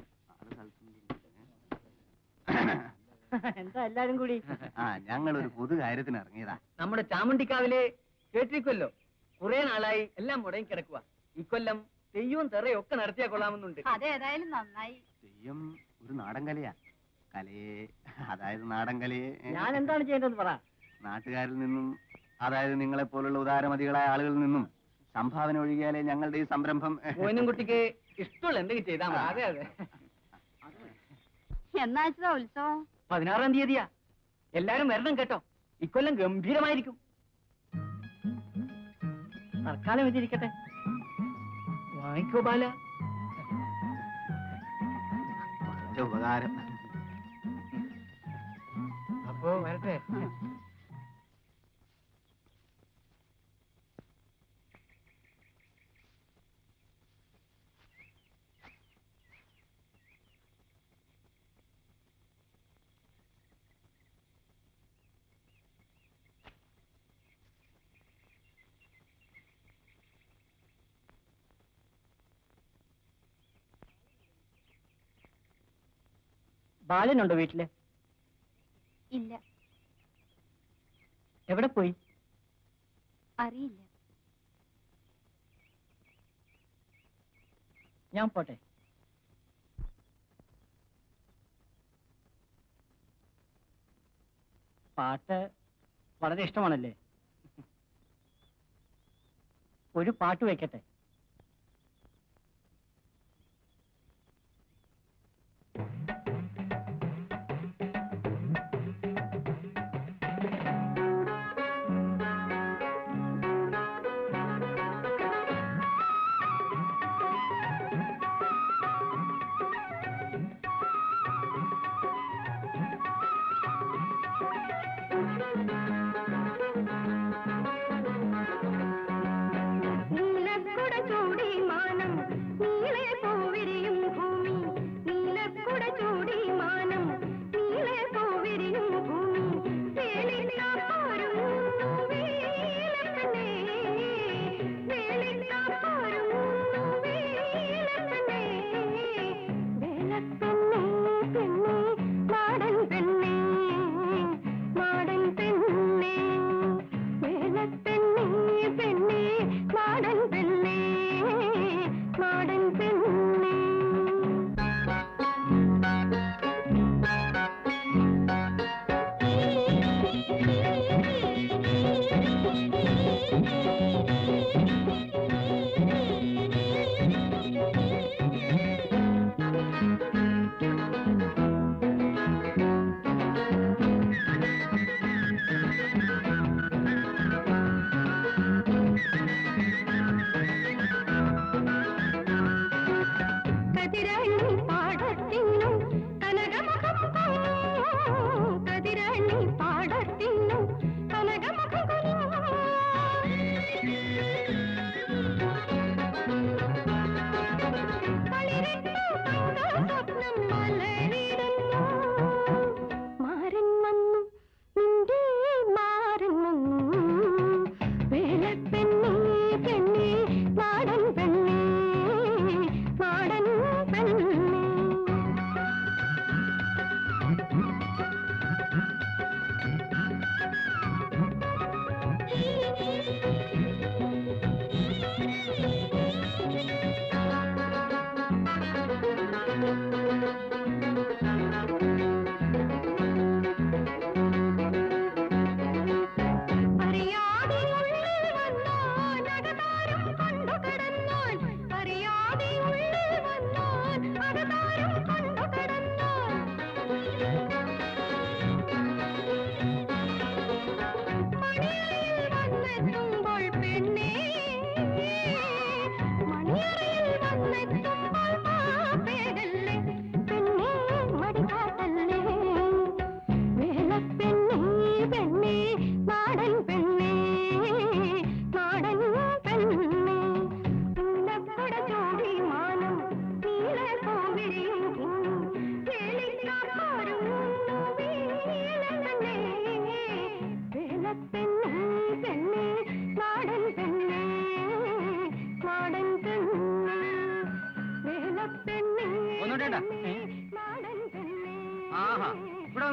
എന്താ എല്ലാരും കൂടി ആ ഞങ്ങൾ ഒരു പൊതു കാര്യത്തിന് ഇറങ്ങിയതാ നമ്മുടെ ചാമുണ്ടിക്കാവിലെ കേട്ടിരിക്കുമല്ലോ കുറെ നാളായി എല്ലാം മുടങ്ങി കിടക്കുക ഇക്കൊല്ലം തെയ്യവും തെറയും ഒക്കെ നടത്തിയാ കൊള്ളാമെന്നുണ്ട് അതേതായാലും നന്നായി തെയ്യം ഒരു നാടൻ കലയാ കലയെ അതായത് നാടൻ കലയെ ഏ, ഞാൻ എന്താണ് ചെയ്യേണ്ടതെന്ന് പറ നാട്ടുകാരിൽ നിന്നും അതായത് നിങ്ങളെ പോലുള്ള ഉദാരമതികളായ ആളുകളിൽ നിന്നും സംഭാവന ഒഴുകിയാലേ ഞങ്ങളുടെ ഈ സംരംഭം ഗോവിന്ദൻകുട്ടിക്ക് ഇഷ്ടമുള്ള എന്തെങ്കിലും ചെയ്താൽ മതി അതെ അതെ എന്നാച്ചതാ ഉത്സവം പതിനാറാം തീയതിയാ എല്ലാരും വരണം കേട്ടോ ഇക്കൊല്ലം ഗംഭീരമായിരിക്കും തൽക്കാലം വെച്ചിരിക്കട്ടെ വാങ്ങിക്കോ ബാല വളരെ ഉപകാരം അപ്പോ വരട്ടെ ബാലനുണ്ടോ വീട്ടില് ഇല്ല എവിടെ പോയി അറിയില്ല ഞാൻ പോട്ടെ പാട്ട് വളരെ ഇഷ്ടമാണല്ലേ ഒരു പാട്ട് വെക്കട്ടെ നിനക്കുട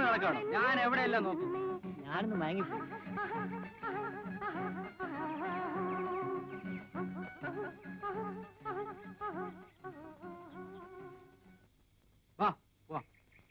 നടക്കണം ഞാൻ എവിടെയല്ല നോക്കി ഞാനൊന്ന് മയങ്ങിപ്പോയി വാ വാ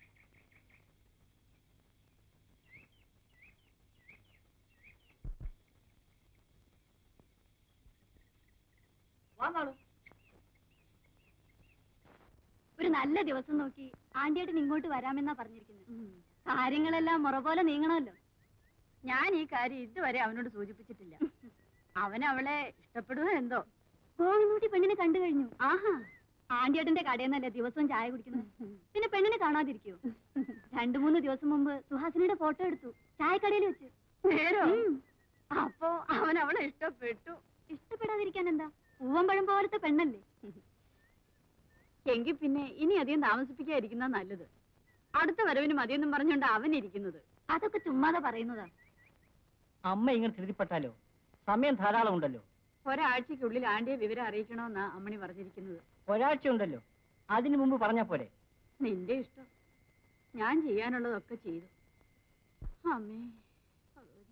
ഒരു നല്ല ദിവസം നോക്കി ആന്റിയേട്ടൻ ഇങ്ങോട്ട് വരാമെന്നാ പറഞ്ഞിരിക്കുന്നത് കാര്യങ്ങളെല്ലാം മുറ പോലെ നീങ്ങണമല്ലോ ഞാൻ ഈ കാര്യം ഇതുവരെ അവനോട് സൂചിപ്പിച്ചിട്ടില്ല അവൻ അവളെ ഇഷ്ടപ്പെടുവോ എന്തോ കോഴിമൂട്ടി പെണ്ണിനെ കണ്ടു കഴിഞ്ഞു ആഹാ ആന്റിയേട്ടന്റെ കടയിൽ നിന്നല്ലേ ദിവസവും ചായ കുടിക്കുന്നത് പിന്നെ പെണ്ണിനെ കാണാതിരിക്കോ രണ്ടു മൂന്ന് ദിവസം മുമ്പ് സുഹാസിനിയുടെ ഫോട്ടോ എടുത്തു ചായക്കടയിൽ വെച്ച് നേരോ ഉം. അപ്പോ അവൻ അവളെ ഇഷ്ടപ്പെട്ടു ഇഷ്ടപ്പെടാതിരിക്കാൻ എന്താ പൂവമ്പഴം പോലത്തെ പെണ്ണല്ലേ എങ്കിൽ പിന്നെ ഇനി അധികം താമസിപ്പിക്കാതിരിക്കുന്ന നല്ലത് അടുത്ത വരവിന് മതിയെന്നും പറഞ്ഞുകൊണ്ട് അവൻ ഇരിക്കുന്നത് അതൊക്കെ ചുമ്മാതെ പറയുന്നതാ അമ്മ ഇങ്ങനെ ധൃതിപ്പെട്ടാലോ സമയം ധാരാളം ഉണ്ടല്ലോ ഒരാഴ്ചക്കുള്ളിൽ ആണ്ടിയെ വിവരം അറിയിക്കണമെന്നാ അമ്മണി പറഞ്ഞിരിക്കുന്നത് ഒരാഴ്ച ഉണ്ടല്ലോ അതിനു മുമ്പ് പറഞ്ഞാ പോരെ നിന്റെ ഇഷ്ടം ഞാൻ ചെയ്യാനുള്ളതൊക്കെ ചെയ്തു അമ്മേ ഭഗവതി.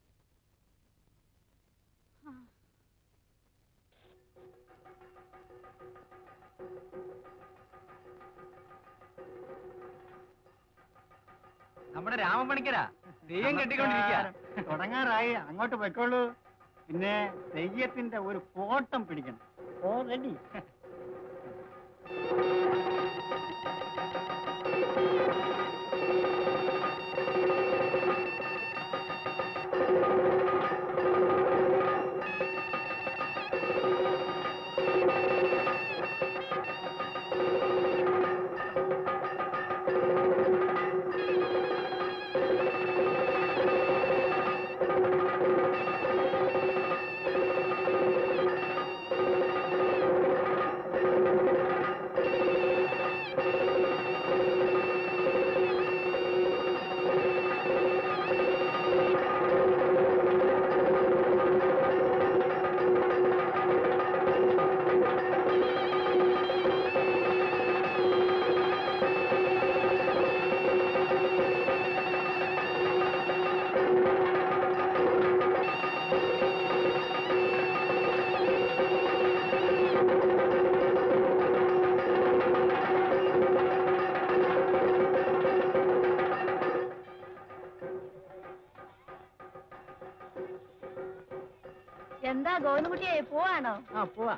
ആ. നമ്മുടെ രാമപണിക്കരാ തെയ്യം കെട്ടിക്കൊണ്ടിരിക്കുക തുടങ്ങാറായി അങ്ങോട്ട് പോയിക്കോളൂ പിന്നെ തെയ്യത്തിന്റെ ഒരു ഫോട്ടം പിടിക്കണം ഓ റെഡി എന്താ ഗോവിന്ദകുട്ടിയെ പോവാണോ ആ പോവാ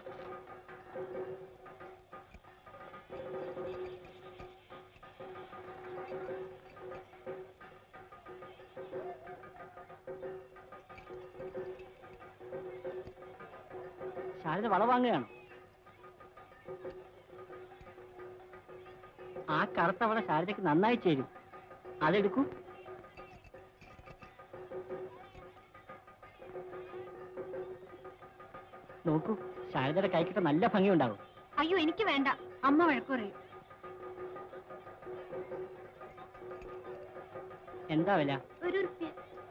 ശാരദ വള വാങ്ങുകയാണ് ആ കറുത്ത വള ശാരദയ്ക്ക് നന്നായി ചേരും അതെടുക്കൂ നോക്കൂ ശാരദയുടെ കൈക്കിട്ട് നല്ല ഭംഗിയുണ്ടാവും അയ്യോ എനിക്ക് വേണ്ട അമ്മ വഴക്കു പറയും എന്താ വില ഒരു ഉറുപ്പ്യ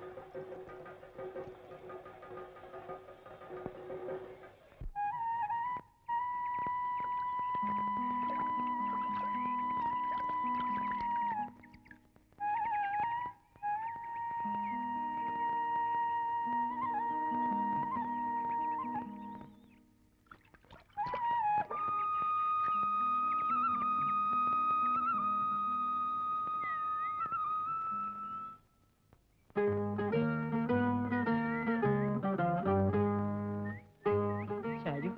ശാരു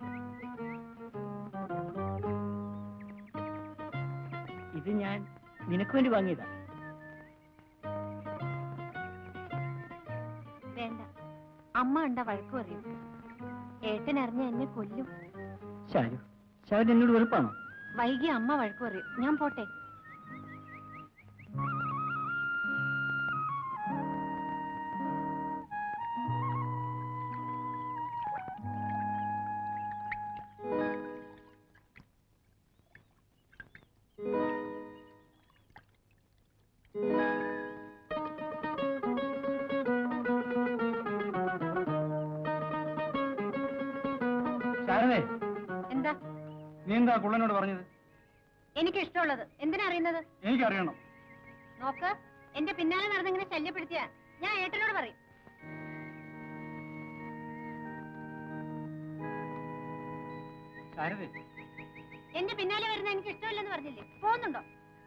ഇത് ഞാൻ നിനക്ക് വേണ്ടി വാങ്ങിയതാ വേണ്ട അമ്മ കണ്ട വഴക്കു പറയും ഏട്ടൻ അറിഞ്ഞ എന്നെ കൊല്ലും ശാരു ശാരു എന്നോട് വെറുപ്പാണോ വൈകി അമ്മ വഴക്കു പറയും ഞാൻ പോട്ടെ ശാരദേ എന്താ നീ എന്താ കുള്ളനോട് പറഞ്ഞത് എനിക്ക് ഇഷ്ടമുള്ളത് എന്തിനാ അറിയുന്നത് എനിക്കറിയണം നോക്ക് എന്റെ പിന്നാലെ നടന്നിങ്ങനെ ശല്യപ്പെടുത്തിയ ഞാൻ ഏട്ടനോട് പറയും ശാരദേ എന്റെ പിന്നാലെ വരുന്ന എനിക്ക് ഇഷ്ടമില്ലെന്ന് പറഞ്ഞില്ലേ പോകുന്നുണ്ടോ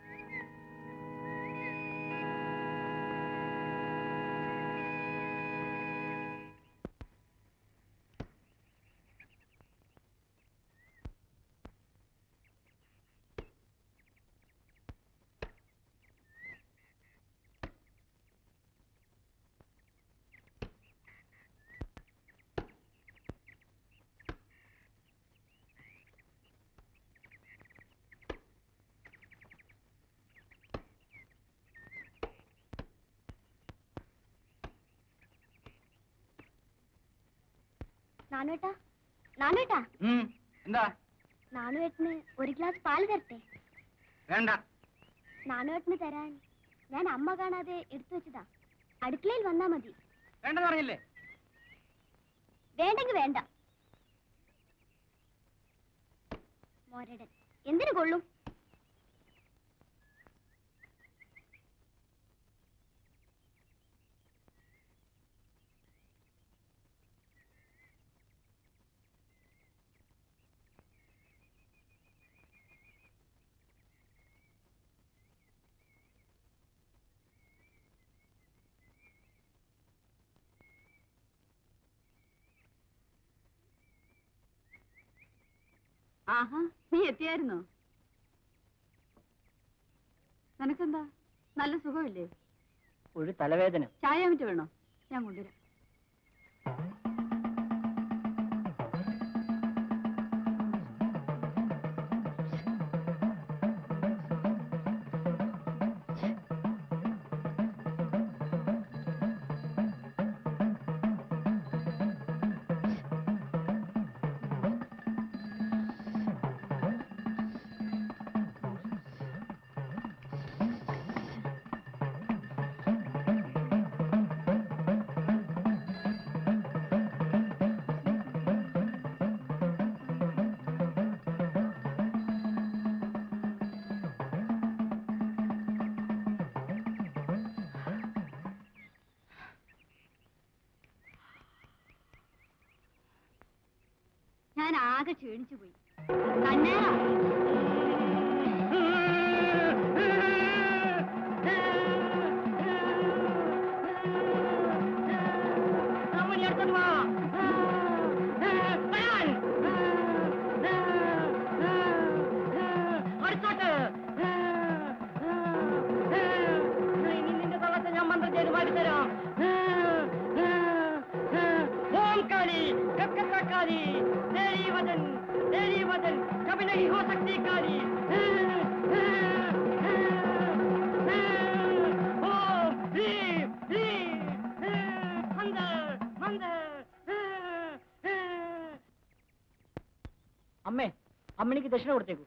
നാനുവേട്ടാ നാനുവേട്ടാ ഉം, എന്താ നാനുവേട്ടന് ഒരു ഗ്ലാസ് പാല് തരട്ടെ വേണ്ട നാനുവേട്ടന് തരാൻ ഞാൻ അമ്മ കാണാതെ എടുത്തു വെച്ചതാ അടുക്കളയിൽ വന്നാ മതി വേണ്ടെന്ന് പറഞ്ഞില്ലേ വേണ്ടെങ്കി വേണ്ട മോരടൻ എന്തിനു കൊള്ളും ആഹാ നീ എത്തിയായിരുന്നോ നിനക്കെന്താ നല്ല സുഖമില്ലേ ഒരു തലവേദന ചായ മറ്റു വേണോ ഞാൻ കൊണ്ടുവരാം ഞാൻ ആകെ ക്ഷീണിച്ചു പോയി കണ്ണേറാ ഞാൻ മന്ത്രം ചെയ്ത് മാറ്റിത്തരാം ओम काली कलकत्ता काली तेरी वजन तेरी वजन कभी नहीं हो सकती काली ओम ह्रीम ह्रीम मंदर मंदर അമ്മേ അമ്മണിക്ക് ദക്ഷിണ കൊടുത്തേക്കൂ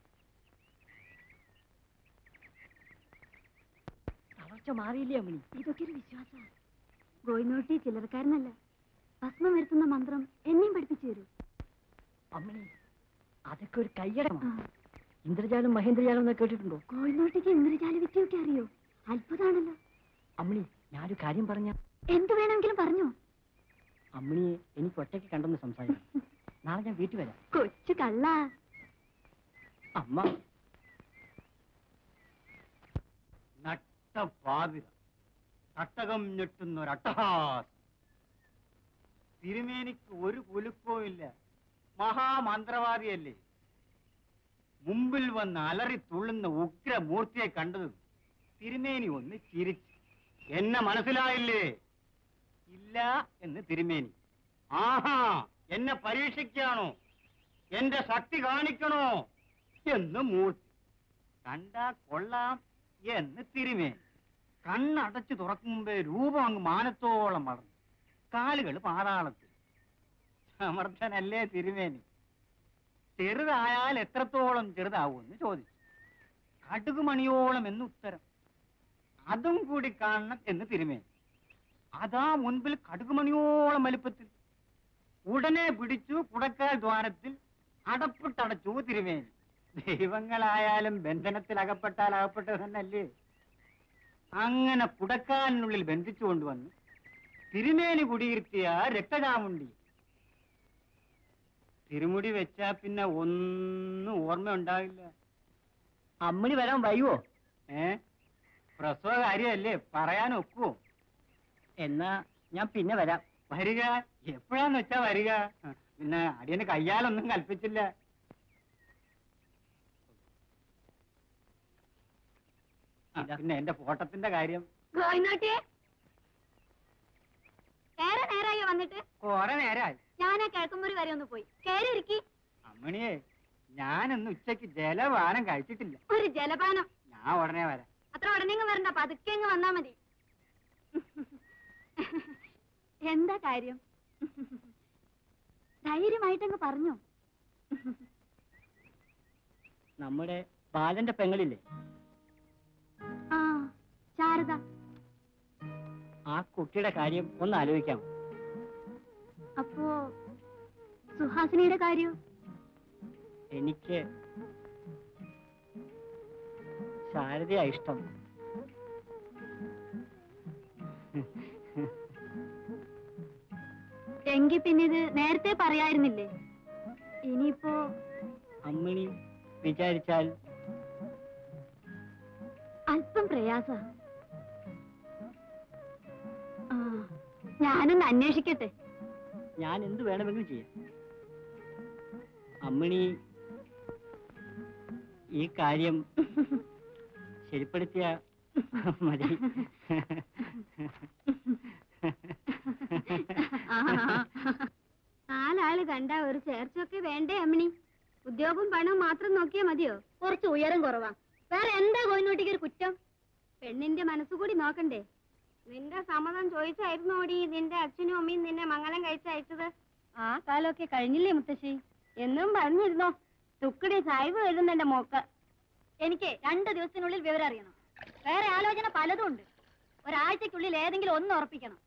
തളർച്ച മാറിയില്ലേ അമ്മണി ഇതൊക്കെ ഒരു വിശ്വാസമാണ് ഗോയിനോട്ടി ചില്ലറക്കാരനല്ല ഭസ്മം വരുത്തുന്ന മന്ത്രം എന്നെയും പഠിപ്പിച്ചു തരൂ അമ്മണി അതൊക്കെ ഒരു കയ്യടമാണ് ഇന്ദ്രജാലം മഹേന്ദ്രജാലം എന്നൊക്കെ കേട്ടിട്ടുണ്ടോ ഗോയിനോട്ടിക്ക് ഇന്ദ്രജാല വിദ്യയൊക്കെ അറിയോ അത്ഭുതാണല്ലോ അമ്മണി ഞാനൊരു കാര്യം പറഞ്ഞ എന്തു വേണമെങ്കിലും പറഞ്ഞോ അമ്മണിയെ എനിക്ക് ഒറ്റയ്ക്ക് കണ്ടെന്ന് സംസാരിക്കാം നാളെ ഞാൻ വീട്ടിൽ വരാം കൊച്ചു കള്ള അമ്മ നട്ടപാതിര തട്ടകം ഞെട്ടുന്ന ഒരട്ടഹാസം തിരുമേനിക്ക് ഒരു കുലുക്കവും ഇല്ല മഹാമന്ത്രവാദിയല്ലേ മുമ്പിൽ വന്ന് അലറി തുള്ളുന്ന ഉഗ്രമൂർത്തിയെ കണ്ടതും തിരുമേനി ഒന്ന് ചിരിച്ചു എന്നെ മനസ്സിലായില്ലേ ഇല്ല എന്ന് തിരുമേനി ആഹാ എന്നെ പരീക്ഷിക്കാണോ എന്റെ ശക്തി കാണിക്കണോ എന്ന് മൂർത്തി കണ്ടാ കൊള്ളാം എന്ന് തിരുമേനി കണ്ണടച്ചു തുറക്കും മുമ്പേ രൂപം അങ്ങ് മാനത്തോളം വളർന്നു കാലുകൾ പാതാളത്തിൽ സമർത്ഥനല്ലേ തിരുമേനി ചെറുതായാൽ എത്രത്തോളം ചെറുതാവുമെന്ന് ചോദിച്ചു കടുകുമണിയോളം എന്ന് ഉത്തരം അതും കൂടി കാണണം എന്ന് തിരുമേനി അതാ മുൻപിൽ കടുകുമണിയോളം വലിപ്പത്തിൽ ഉടനെ പിടിച്ചു കുടക്കാൽ ദ്വാരത്തിൽ അടപ്പിട്ടടച്ചു തിരുമേനി ദൈവങ്ങളായാലും ബന്ധനത്തിൽ അകപ്പെട്ടാൽ അകപ്പെട്ടത് തന്നെയല്ലേ അങ്ങനെ കുടക്കാലിനുള്ളിൽ ബന്ധിച്ചു കൊണ്ടുവന്ന് തിരുമേനി കുടിയിരുത്തിയ രക്തചാമുണ്ടി തിരുമുടി വെച്ചാ പിന്നെ ഒന്നും ഓർമ്മ ഉണ്ടാവില്ല അമ്മണി വരാൻ വയ്യോ ഏ പ്രസവ കാര്യമല്ലേ പറയാൻ ഒക്കുവോ എന്നാ ഞാൻ പിന്നെ വരാം വരിക എപ്പോഴാന്ന് വെച്ചാ വരിക ആ, പിന്നെ അടിയന് കയ്യാലൊന്നും കൽപ്പിച്ചില്ല ആ, പിന്നെ എന്റെ ഫോട്ടത്തിന്റെ കാര്യം ഗോയിനോട്ടിയെ ഏറെ നേരായോ വന്നിട്ട് കൊറേ നേരായി ഞാനാ കിഴക്കുമുറി വരെ ഒന്ന് പോയി കയറി ഇരിക്കി അമ്മണിയെ ഞാനൊന്ന് ഉച്ചക്ക് ജലപാനം കഴിച്ചിട്ടില്ല ഒരു ജലപാനം ഞാൻ ഉടനെ വരാം അത്ര ഉടനെങ്ങ് വരണ്ട പതുക്കെ അങ്ങ് വന്നാ മതി എന്താ കാര്യം ധൈര്യമായിട്ടങ്ങ് പറഞ്ഞു നമ്മുടെ ബാലന്റെ പെങ്ങളില്ലേ ആ ശാരദ ആ കുട്ടിയുടെ കാര്യം ഒന്ന് ആലോചിക്കാം അപ്പോ സുഹാസിനിയുടെ കാര്യം എനിക്ക് ശാരദയാ ഇഷ്ടം എങ്കി പിന്നെ ഇത് നേരത്തെ പറയായിരുന്നില്ലേ ഇനിയിപ്പോ അമ്മിണി വിചാരിച്ചാൽ അല്പം പ്രയാസ ആ ഞാനൊന്ന് അന്വേഷിക്കട്ടെ ഞാൻ എന്ത് വേണമെങ്കിലും ചെയ്യാം അമ്മിണി ഈ കാര്യം ശരിപ്പെടുത്തിയ മതി നാലാള് കണ്ട ഒരു ചേർച്ചയൊക്കെ വേണ്ടേ അമ്മിണി ഉദ്യോഗവും പണവും മാത്രം നോക്കിയാ മതിയോ കുറച്ച് ഉയരം കുറവാ വേറെ എന്താ കോയിനോട്ടിക്ക് ഒരു കുറ്റം പെണ്ണിന്റെ മനസ്സുകൂടി നോക്കണ്ടേ നിന്റെ സമ്മതം ചോദിച്ചായിരുന്നോടി നിന്റെ അച്ഛനും അമ്മയും നിന്നെ മംഗലം കഴിച്ചയച്ചത് ആ കാലമൊക്കെ കഴിഞ്ഞില്ലേ മുത്തശ്ശി എന്നും പറഞ്ഞിരുന്നോ തുക്കടി സാഹിബ് എഴുതുന്നെന്റെ മോക്ക് എനിക്ക് രണ്ട് ദിവസത്തിനുള്ളിൽ വിവരം അറിയണം വേറെ ആലോചന പലതും ഉണ്ട് ഒരാഴ്ചക്കുള്ളിൽ ഏതെങ്കിലും ഒന്ന് ഉറപ്പിക്കണം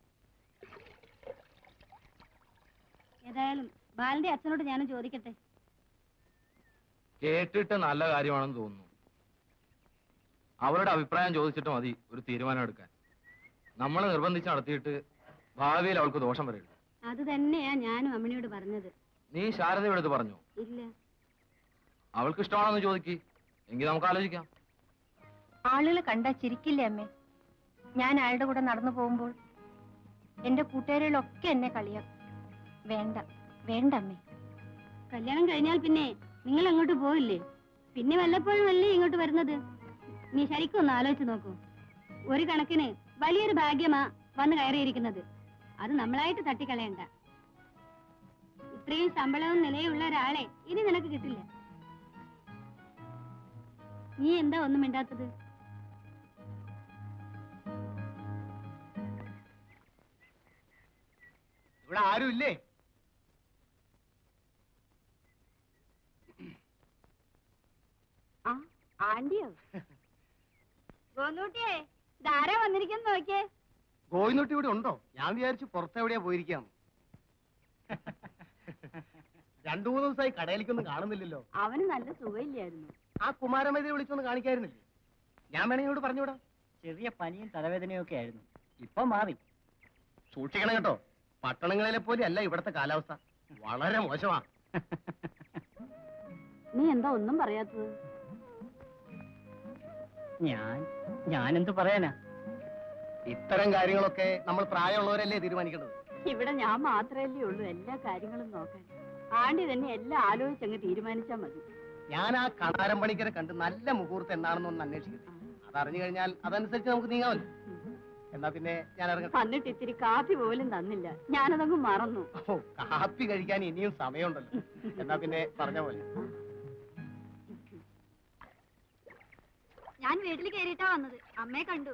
ഏതായാലും ബാലന്റെ അച്ഛനോട് ഞാനും ചോദിക്കട്ടെ കേട്ടിട്ട് നല്ല കാര്യമാണെന്ന് തോന്നുന്നു അവരുടെ അഭിപ്രായം ചോദിച്ചിട്ട് മതി ഒരു തീരുമാനം എടുക്കാൻ നമ്മൾ നിർബന്ധിച്ച് നടത്തിയിട്ട് ഭാവിയിൽ അവൾക്ക് ദോഷം വരില്ല അത് തന്നെയാ ഞാനും അമ്മണിയോട് പറഞ്ഞത് നീ ശാരദയുടെ അടുത്ത് പറഞ്ഞു ഇല്ല അവൾക്ക് ഇഷ്ടമാണെന്ന് ചോദിക്ക് എങ്കിൽ നമുക്ക് ആലോചിക്കാം ആളുകൾ കണ്ടാ ചിരിക്കില്ലേ അമ്മേ ഞാൻ അയാളുടെ കൂടെ നടന്നു പോകുമ്പോൾ എന്റെ കൂട്ടുകാരികളൊക്കെ എന്നെ കളിയാക്കും വേണ്ട വേണ്ട അമ്മേ കല്യാണം കഴിഞ്ഞാൽ പിന്നെ നിങ്ങൾ അങ്ങോട്ട് പോയില്ലേ പിന്നെ വല്ലപ്പോഴും അല്ലേ ഇങ്ങോട്ട് വരുന്നത് നീ ശരിക്കും ഒന്ന് ആലോചിച്ച് നോക്കൂ ഒരു കണക്കിന് വലിയൊരു ഭാഗ്യമാ വന്ന് കയറിയിരിക്കുന്നത് അത് നമ്മളായിട്ട് തട്ടിക്കളയണ്ട ഇത്രയും ശമ്പളവും നിലയുള്ള ഒരാളെ ഇനി നിനക്ക് കിട്ടില്ല നീ എന്താ ഒന്നും മിണ്ടാത്തത് ഇവിടെ ആരും ഇല്ലേ ആ ആന്റിയോ ഗോന്നൂട്ടിയേ ധാരാ വന്നിരിക്കുന്നു നോക്കിയേ ഗോവിന്ദോട്ടി ഇവിടെ ഉണ്ടോ ഞാൻ വിചാരിച്ചു പുറത്തെവിടെയാ പോയിരിക്കാം രണ്ടു മൂന്ന് ദിവസമായി കടയിലേക്കൊന്നും കാണുന്നില്ലല്ലോ അവന് നല്ല സുഖമില്ലായിരുന്നു ആ കുമാരമേതയെ വിളിച്ചൊന്ന് കാണിക്കായിരുന്നില്ലേ ഞാൻ വേണമെങ്കിൽ ഇവിടെ പറഞ്ഞുവിടാം ചെറിയ പനിയും തലവേദനയും ഒക്കെ ആയിരുന്നു ഇപ്പൊ മാറി സൂക്ഷിക്കണം കേട്ടോ പട്ടണങ്ങളിലെ പോലെ അല്ല ഇവിടുത്തെ കാലാവസ്ഥ വളരെ മോശമാ നീ എന്താ ഒന്നും പറയാത്തത് ഞാൻ ഞാനെന്ത് പറയാനാ ഇത്തരം കാര്യങ്ങളൊക്കെ നമ്മൾ പ്രായമുള്ളവരല്ലേ തീരുമാനിക്കേണ്ടത് ഇവിടെ ഞാൻ മാത്രമല്ലേ ഉള്ളൂ എല്ലാ കാര്യങ്ങളും നോക്കാൻ ആണ്ടി തന്നെ എല്ലാം ആലോചിച്ചങ്ങ് തീരുമാനിച്ചാ മതി ഞാൻ ആ കണാരം പണിക്കരെ കണ്ട് നല്ല മുഹൂർത്തം എന്നാണെന്ന് ഒന്ന് അന്വേഷിക്കട്ടെ അതറിഞ്ഞു കഴിഞ്ഞാൽ അതനുസരിച്ച് നമുക്ക് നീങ്ങാമല്ലോ എന്നാ പിന്നെ ഞാൻ ഇറങ്ങട്ടെ വന്നിട്ട് ഇത്തിരി കാപ്പി പോലും തന്നില്ല ഞാനതങ്ങ് മറന്നു ഓ കാപ്പി കഴിക്കാൻ ഇനിയും സമയമുണ്ടല്ലോ എന്നാ പിന്നെ പറഞ്ഞ പോലെ ഞാൻ വീട്ടിൽ കയറിയിട്ടാ വന്നത് അമ്മയെ കണ്ടു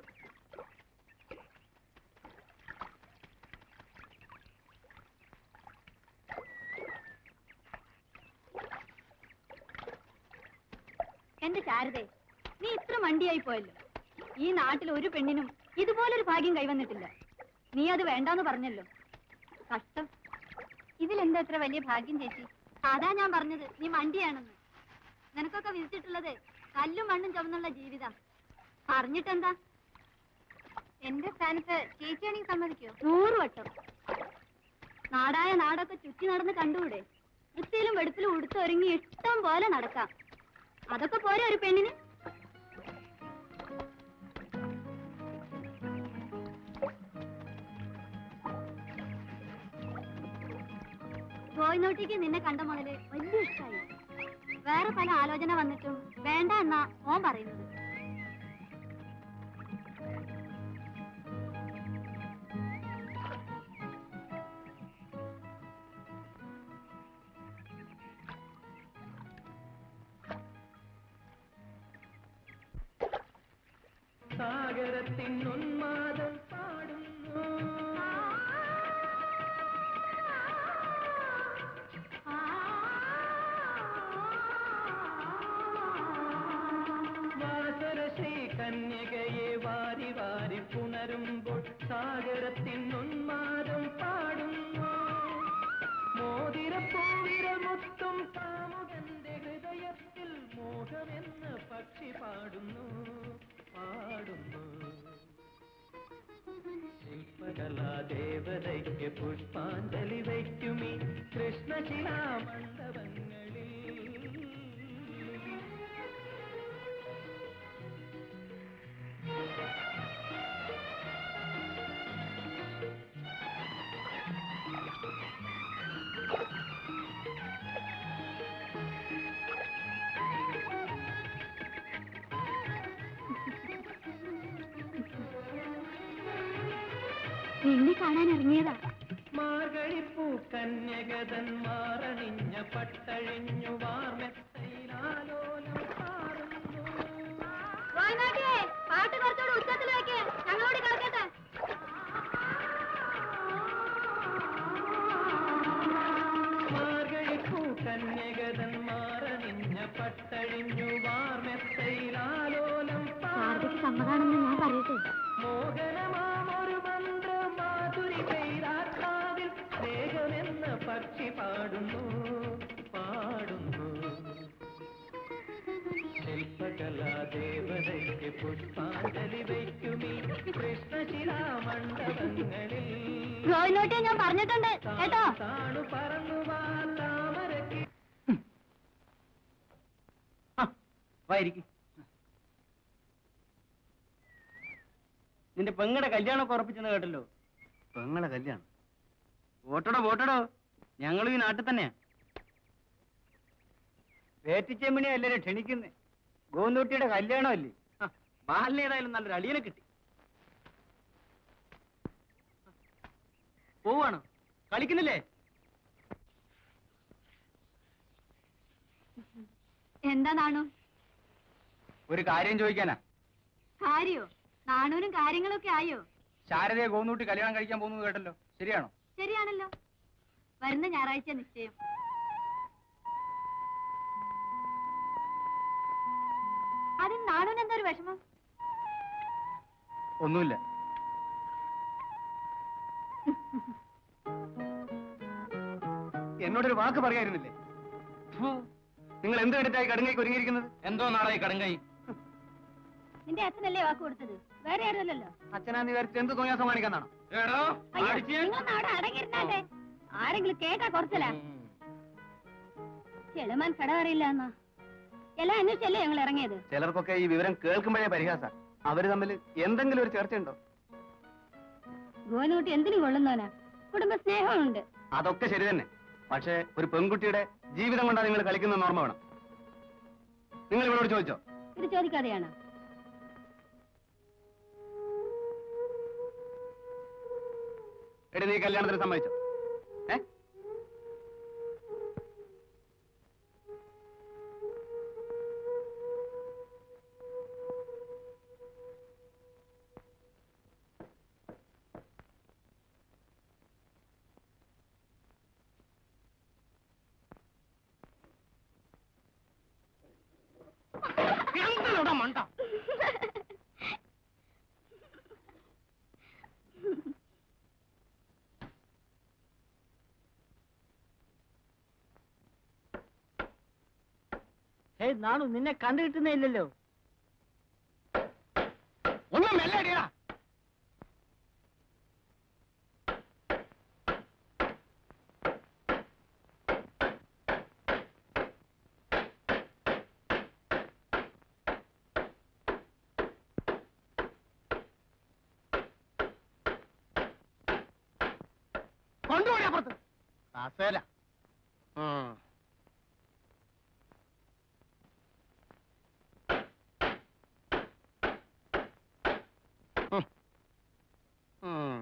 എന്റെ ശാരദേ നീ ഇത്ര മണ്ടിയായി പോയല്ലോ ഈ നാട്ടിൽ ഒരു പെണ്ണിനും ഇതുപോലൊരു ഭാഗ്യം കൈവന്നിട്ടില്ല നീ അത് വേണ്ടാന്ന് പറഞ്ഞല്ലോ കഷ്ടം ഇതിലെന്താ ഇത്ര വലിയ ഭാഗ്യം ചേച്ചി അതാ ഞാൻ പറഞ്ഞത് നീ മണ്ടിയാണെന്ന് നിനക്കൊക്കെ വിധിച്ചിട്ടുള്ളത് കല്ലും മണ്ണും ചുമന്നുള്ള ജീവിതം പറഞ്ഞിട്ടെന്താ എന്റെ സ്ഥാനത്ത് ചേച്ചിയാണെങ്കിൽ സമ്മതിക്കോ നൂറ് വട്ടം നാടായ നാടൊക്കെ ചുറ്റി നടന്ന് കണ്ടുകൂടെ വൃത്തിയിലും വെടുപ്പിലും ഉടുത്തൊരുങ്ങി ഇഷ്ടം പോലെ നടക്കാം അതൊക്കെ പോരെ ഒരു പെണ്ണിന് ഗോയിനോട്ടിക്ക് നിന്നെ കണ്ട മുതല് വലിയ ഇഷ്ടമായി വേറെ പല ആലോചന വന്നിട്ടും വേണ്ട എന്നാ ഓൻ പറയുന്നത് സാഗരത്തിൻ ഉന്മാദം പാടുന്നു വാസരശ്രീ കന്യകയെ വാരി വാരി പുണരുമ്പോൾ സാഗരത്തിൻ ഉന്മാദം പാടുന്നു മോതിരപ്പൂവിരൽ മുത്തും കാമുകന്റെ ഹൃദയത്തിൽ മോഹമെന്ന് പക്ഷി പാടുന്നു പാടുന്നു ശില്പകലാദേവതയ്ക്ക് പുഷ്പാഞ്ജലി വയ്ക്കുമീ കൃഷ്ണശിലാമണ്ഡപങ്ങളിൽ നിന്നെ കാണാൻ ഇറങ്ങിയതാ മാർഗഴിപ്പൂ കന്യകതൻ മാറണിഞ്ഞ പട്ടഴിഞ്ഞു വാർമെത്തയിലാലോലം പാറുന്നു പാട്ട് കുറച്ചുകൂടെ ഉച്ചത്തിൽ വെക്ക് ഞങ്ങളോട് കേൾക്കട്ടെ മാർഗഴിപ്പൂ കന്യകതൻ മാറണിഞ്ഞ പട്ടഴിഞ്ഞു വാർമെത്തയിലാലോലം ശാരദയ്ക്ക് സമ്മതാണെന്ന് ഞാൻ പറയട്ടെ മോഹനമാമൊരു മന്ത്ര മാധുരി പെയ്താത്മാവിൽ സ്നേഹമെന്ന പക്ഷി പാടുന്നു പാടുന്നു ശില്പകലാദേവതയ്ക്ക് പുഷ്പാഞ്ജലി വയ്ക്കുമീ കൃഷ്ണശിലാമണ്ഡപങ്ങളിൽ ഗോവിനോട്ടെ ഞാൻ പറഞ്ഞിട്ടുണ്ട് കേട്ടോ താണു പറന്നു വാ താമരക്ക് വായിരിക്കും നിന്റെ പെങ്ങടെ കല്യാണമൊക്കെ ഉറപ്പിച്ചെന്ന് കേട്ടല്ലോ പെങ്ങളെ കല്യാണം വോട്ടടോ വോട്ടടോ ഞങ്ങളും ഈ നാട്ടിൽ തന്നെയാ വേറ്റിച്ചെമ്മിനെ എല്ലാരും ക്ഷണിക്കുന്നേ ഗോന്തൂട്ടിയുടെ കല്യാണമല്ലേ ബാലിന് ഏതായാലും നല്ലൊരു അളിയനെ കിട്ടി പോവാണോ കളിക്കുന്നില്ലേ എന്താ നാണു ഒരു കാര്യം ചോദിക്കാനാ കാര്യോ നാണൂനും കാര്യങ്ങളൊക്കെ ആയോ ശാരദയെ ഗോന്നൂട്ടി കല്യാണം കഴിക്കാൻ പോകുന്നത് കേട്ടല്ലോ ശരിയാണോ ശരിയാണല്ലോ വരുന്ന ഞായറാഴ്ച നിശ്ചയം അതിന് നാണൂന് എന്താ ഒരു വിഷമം ഒന്നുമില്ല എന്നോടൊരു വാക്ക് പറയായിരുന്നില്ലേ ഫു, നിങ്ങൾ എന്ത് കണ്ടിട്ടായി കടുങ്ങയ്ക്ക് ഒരുങ്ങിയിരിക്കുന്നത് എന്തോ നാളായി കടുങ്കൈ നിന്റെ അച്ഛനല്ലേ വാക്ക് കൊടുത്തത് വേറെ ആരുമല്ലല്ലോ അച്ഛനാന്ന് വിചാരിച്ചിട്ട് എന്ത് തോന്നിയാസം കാണിക്കാന്നാണോ എടോ അയ്യോ, അടിച്ച് നിങ്ങളൊന്ന് അവിടെ അടങ്ങിയിരുന്നാട്ടെ ആരെങ്കിലും കേട്ടാ കുറച്ചല്ല ചെളുമാൻ കടവറിയില്ല എന്നാ എല്ലാം അന്വേഷിച്ചല്ലേ ഞങ്ങൾ ഇറങ്ങിയത് ചിലർക്കൊക്കെ ഈ വിവരം കേൾക്കുമ്പോഴേ പരിഹാസ അവര് തമ്മിൽ എന്തെങ്കിലും ഒരു ചർച്ചയുണ്ടോ ഗോനൂട്ടി എന്തിനും കൊള്ളുന്നവനാ കുടുംബ സ്നേഹമുണ്ട് അതൊക്കെ ശരി തന്നെ പക്ഷേ ഒരു പെൺകുട്ടിയുടെ ജീവിതം കൊണ്ടാണ് നിങ്ങൾ കളിക്കുന്ന ഓർമ്മ വേണം നിങ്ങൾ ഇവരോട് ചോദിച്ചോ ഇത് ചോദിക്കാതെയാണ് എടി നീ കല്യാണത്തിന് സമ്മതിച്ചോ ഏ ഏയ് നാണു നിന്നെ കണ്ടു കിട്ടുന്നേ ഇല്ലല്ലോ ഒന്നും മെല്ലടിയാ അപ്പുറത്ത് കാസേല ഉം. ഉം. ഉം.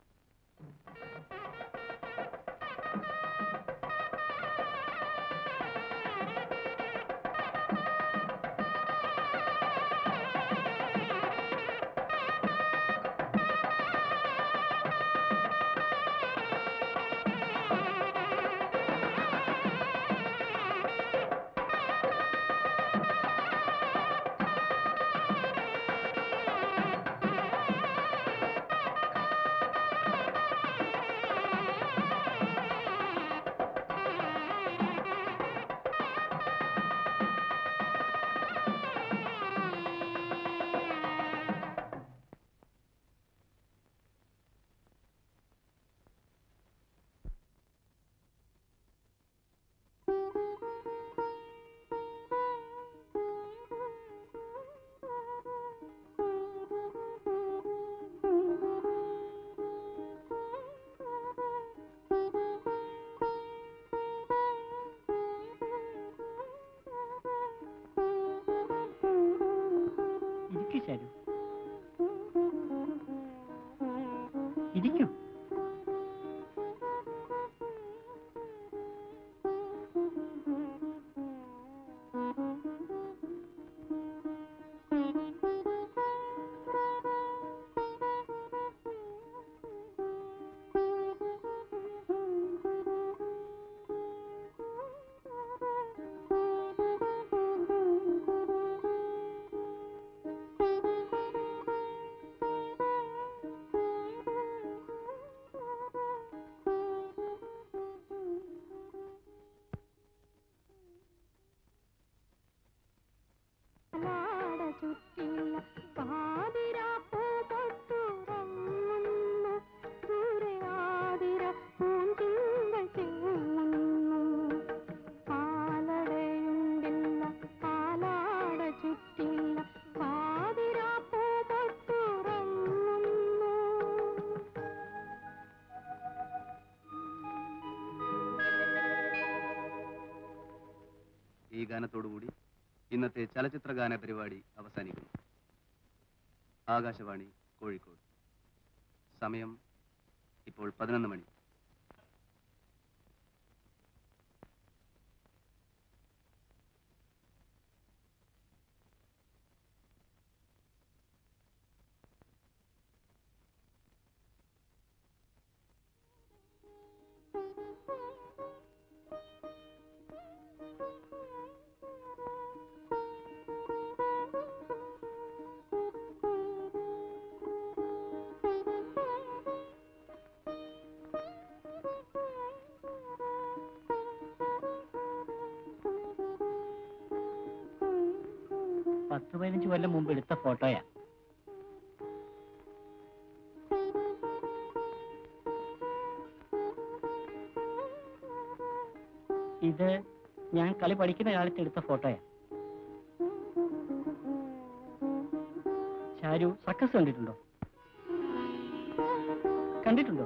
ഇരിക്കൂ ശരു ഇരിക്കൂ ഈ ഗാനത്തോടുകൂടി ഇന്നത്തെ ചലച്ചിത്ര ഗാന പരിപാടി അവസാനിക്കുന്നു ആകാശവാണി കോഴിക്കോട് സമയം ഇപ്പോൾ പതിനൊന്ന് മണി പത്ത് പതിനഞ്ച് കൊല്ലം മുമ്പ് എടുത്ത ഫോട്ടോയാ ഇത് ഞാൻ കളി പഠിക്കുന്ന കാലത്ത് എടുത്ത ഫോട്ടോയാ ഷാരു സർക്കസ് കണ്ടിട്ടുണ്ടോ കണ്ടിട്ടുണ്ടോ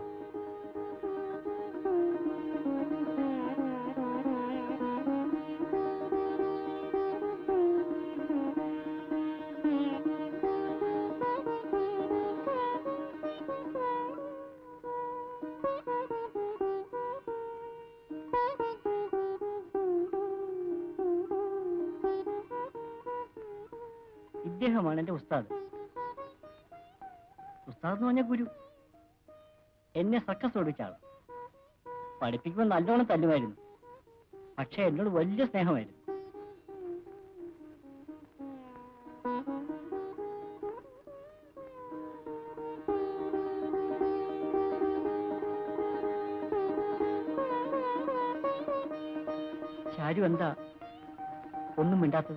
ഇദ്ദേഹമാണ് എന്റെ ഉസ്താദ് ഉസ്താദ് എന്ന് പറഞ്ഞ ഗുരു എന്നെ സർക്കസ് ഓടിച്ച ആൾ പഠിപ്പിക്കുമ്പോൾ നല്ലോണം തല്ലുമായിരുന്നു പക്ഷെ എന്നോട് വലിയ സ്നേഹമായിരുന്നു ഷാരു എന്താ ഒന്നും മിണ്ടാത്തത്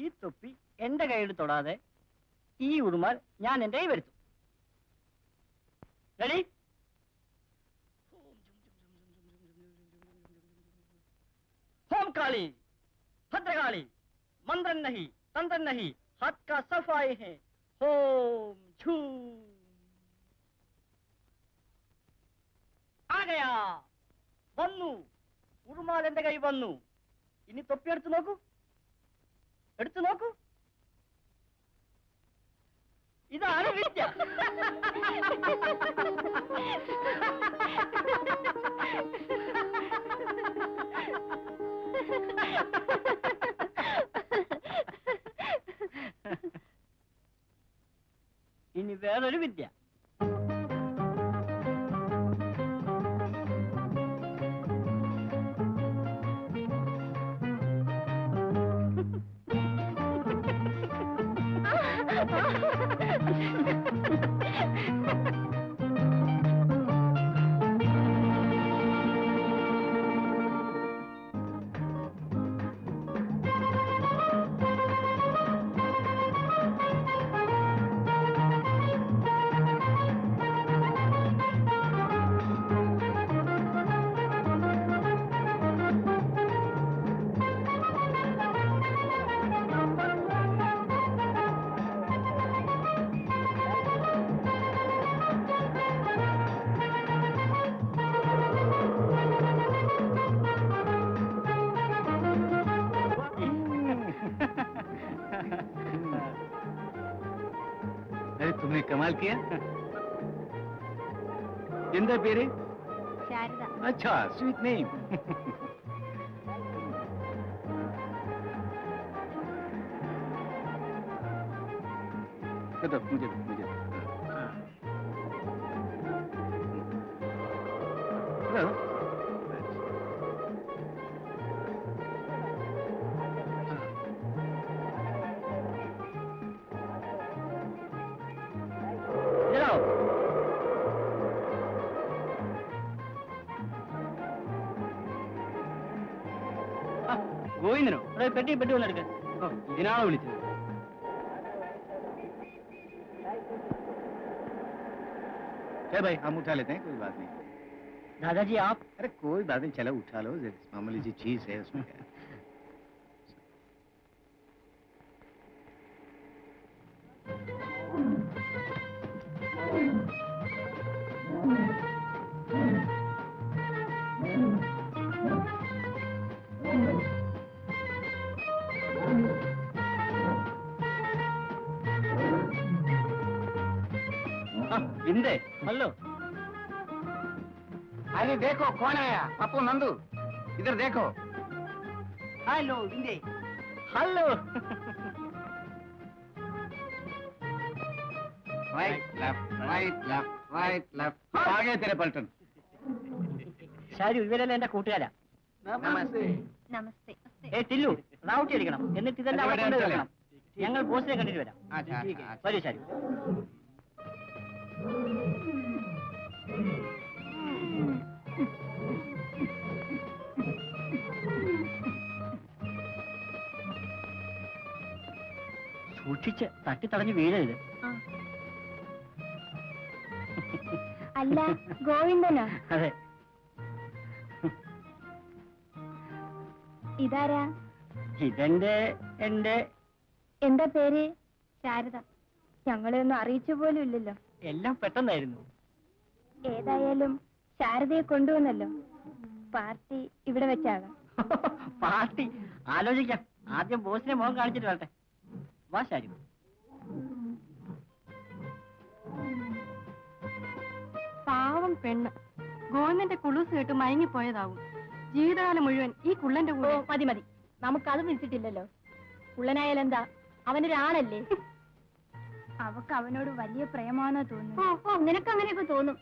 ഈ തൊപ്പി എന്റെ കയ്യിൽ തൊടാതെ ഈ ഉറുമാൽ ഞാൻ എന്റെ കൈ വരുത്തും റെഡി होम काली भद्रकाली मंदन नहीं तंदन नहीं हाथ का सफाई है होम झू ആ ഗയാ വന്നു ഉറുമാൽ എന്റെ കൈ വന്നു ഇനി തൊപ്പി എടുത്തു നോക്കൂ എടുത്തു നോക്കൂ ഇതാണ് വിദ്യ ഇനി വേറൊരു വിദ്യ अरे तुमने कमाल किया എന്താ പേര് ശാരദ अच्छा स्वीट नेम दो मुझे दो मुझे दो हाँ। दो। ഇതാ ഗോവിന്ദനോ ഇവിടെ പെട്ടി പെട്ടി വന്നെടുക്ക ഇതിനാണോ വിളിച്ചത് चल भाई हम उठा लेते हैं कोई बात नहीं दादाजी आप अरे कोई बात नहीं चलो उठा लो मामूली सी चीज है उसमें क्या है। വിന്ദേ ഹലോ अरे देखो कौन आया पप्पू नंदू इधर देखो ഹലോ വിന്ദേ hello right left right left right left आगे तेरे पलटन ഷാരു ഇവരെല്ലാം എന്റെ കൂട്ടുകാരാ नमस्ते നമസ്തേ ഏ ടില്ലു റൗട്ടി അടിക്കണം എന്നിട്ട് ഇതെല്ലാം അവിടെ ഇവിടെ കൊണ്ടുപോയി അടുത്തല്ലേ? വെക്കണം ഞങ്ങൾ ബോസിനെ കണ്ടിട്ട് വരാം अच्छा अच्छा വരൂ ഷാരു സൂക്ഷിച്ച് തട്ടിത്തടഞ്ഞ് വീഴരുത് അല്ല ഗോവിന്ദനോ അതെ ഇതാരാ ഇതെന്റെ എന്റെ എന്താ പേര് ശാരദ ഞങ്ങളെ ഒന്നും അറിയിച്ചു പോലും ഇല്ലല്ലോ എല്ലാം പെട്ടെന്നായിരുന്നു ഏതായാലും ശാരദയെ കൊണ്ടുവന്നല്ലോ പാർട്ടി ഇവിടെ വെച്ചാകാം പാർട്ടി ആലോചിക്കാം ആദ്യം ബോസിനെ മുഖം കാണിച്ചിട്ട് വരട്ടെ വാ ശാരി പാവം പെണ്ണ് ഗോവിന്ദന്റെ കുളുസ് കേട്ട് മയങ്ങിപ്പോയതാവും ജീവിതകാലം മുഴുവൻ ഈ കുള്ളന്റെ കൂടെ മതി മതി നമുക്കത് വിളിച്ചിട്ടില്ലല്ലോ ഉള്ളനായാലെന്താ അവനൊരാണല്ലേ അവക്ക് അവനോട് വലിയ പ്രേമാണെന്ന് ഓ തോന്നുന്നു ഓ നിനക്ക് അങ്ങനെയൊക്കെ തോന്നും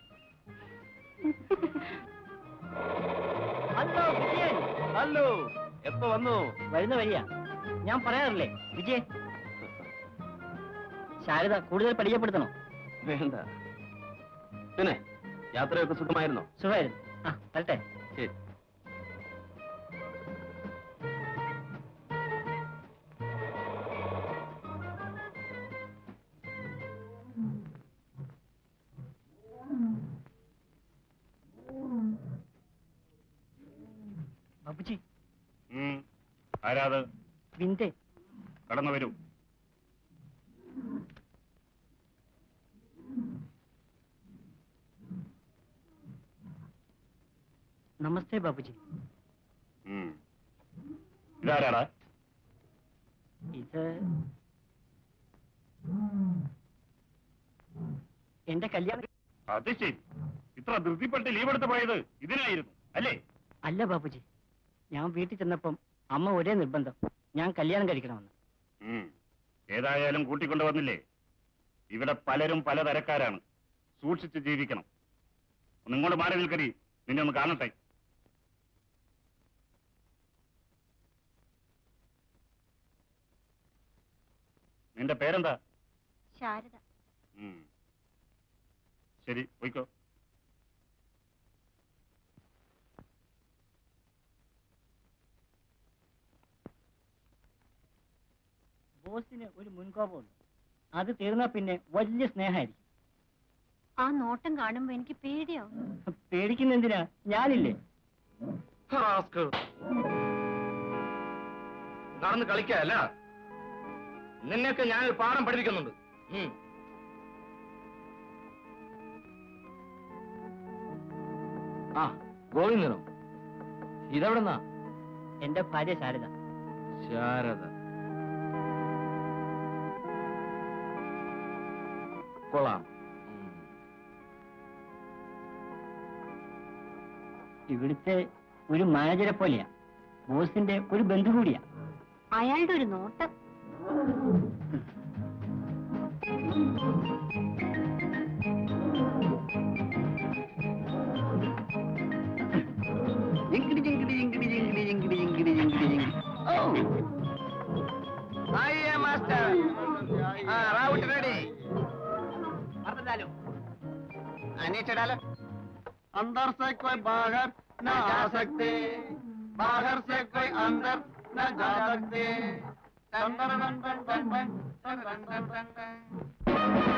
ഹലോ വിജയൻ ഹലോ എപ്പോ വന്നു വരുന്ന വഴിയാ ഞാൻ പറയാറില്ലേ വിജയൻ ശാരദ കൂടുതൽ പരിചയപ്പെടുത്തണോ വേണ്ട പിന്നെ യാത്രയൊക്കെ സുഖമായിരുന്നോ സുഖമായിരുന്നു ആ വരട്ടെ ശരി ആരാത് വിന്റെ കടന്നു വരൂ നമസ്തേ ബാബുജി ഉം. ഇതാരാടാ ഇത് എന്റെ കല്യാണം അത് ശരി ഇത്ര ധൃതിപ്പെട്ട് ലീവ് എടുത്ത് പോയത് ഇതിനായിരുന്നു അല്ലേ അല്ല ബാബുജി ഞാൻ വീട്ടിൽ ചെന്നപ്പം അമ്മ ഒരേ നിർബന്ധം ഞാൻ കല്യാണം കഴിക്കണമെന്ന് ഉം. ഏതായാലും കൂട്ടിക്കൊണ്ടു വന്നില്ലേ ഇവിടെ പലരും പലതരക്കാരാണ് സൂക്ഷിച്ച് ജീവിക്കണം നിങ്ങോട് മാറി നിൽക്കരി നിന്നെ ഒന്ന് കാണട്ടെ നിന്റെ പേരെന്താ ശാരദ ഉം. ശരി പോയിക്കോ ബോസിന് ഒരു മുൻകോപമുണ്ട് അത് തീർന്നാ പിന്നെ വലിയ സ്നേഹമായിരിക്കും ആ നോട്ടം കാണുമ്പോ എനിക്ക് പേടിയാവും പേടിക്കുന്ന എന്തിനാ ഞാനില്ലേ റാസ്കൽ. നടന്ന് കളിക്കല്ല നിന്നെയൊക്കെ ഞാൻ ഒരു പാഠം പഠിപ്പിക്കുന്നുണ്ട് ഉം. ആ ഗോവിന്ദനോ ഇതെവിടെന്നാ എന്റെ ഭാര്യ ശാരദ ശാരദ കൊള്ളാം ഉം. ഇവിടുത്തെ ഒരു മാനേജരെ പോലെയാ ബോസിന്റെ ഒരു ബന്ധു കൂടിയാ അയാളുടെ ഒരു നോട്ടം ജിങ്കിടി ജിങ്കിടി ജിങ്കിടി ജിങ്കിടി ജിങ്കിടി ജിങ്കിടി ജിങ്കിടി ജിങ്കിടി ഓ ആയിയെ മാസ്റ്റർ ആ റൗട്ട് റെഡി മറന്നു नीचे डालो अंदर से कोई बाहर न आ सकते बाहर से कोई अंदर न जा सकते टन टन टन टन टन टन टन टन टन टन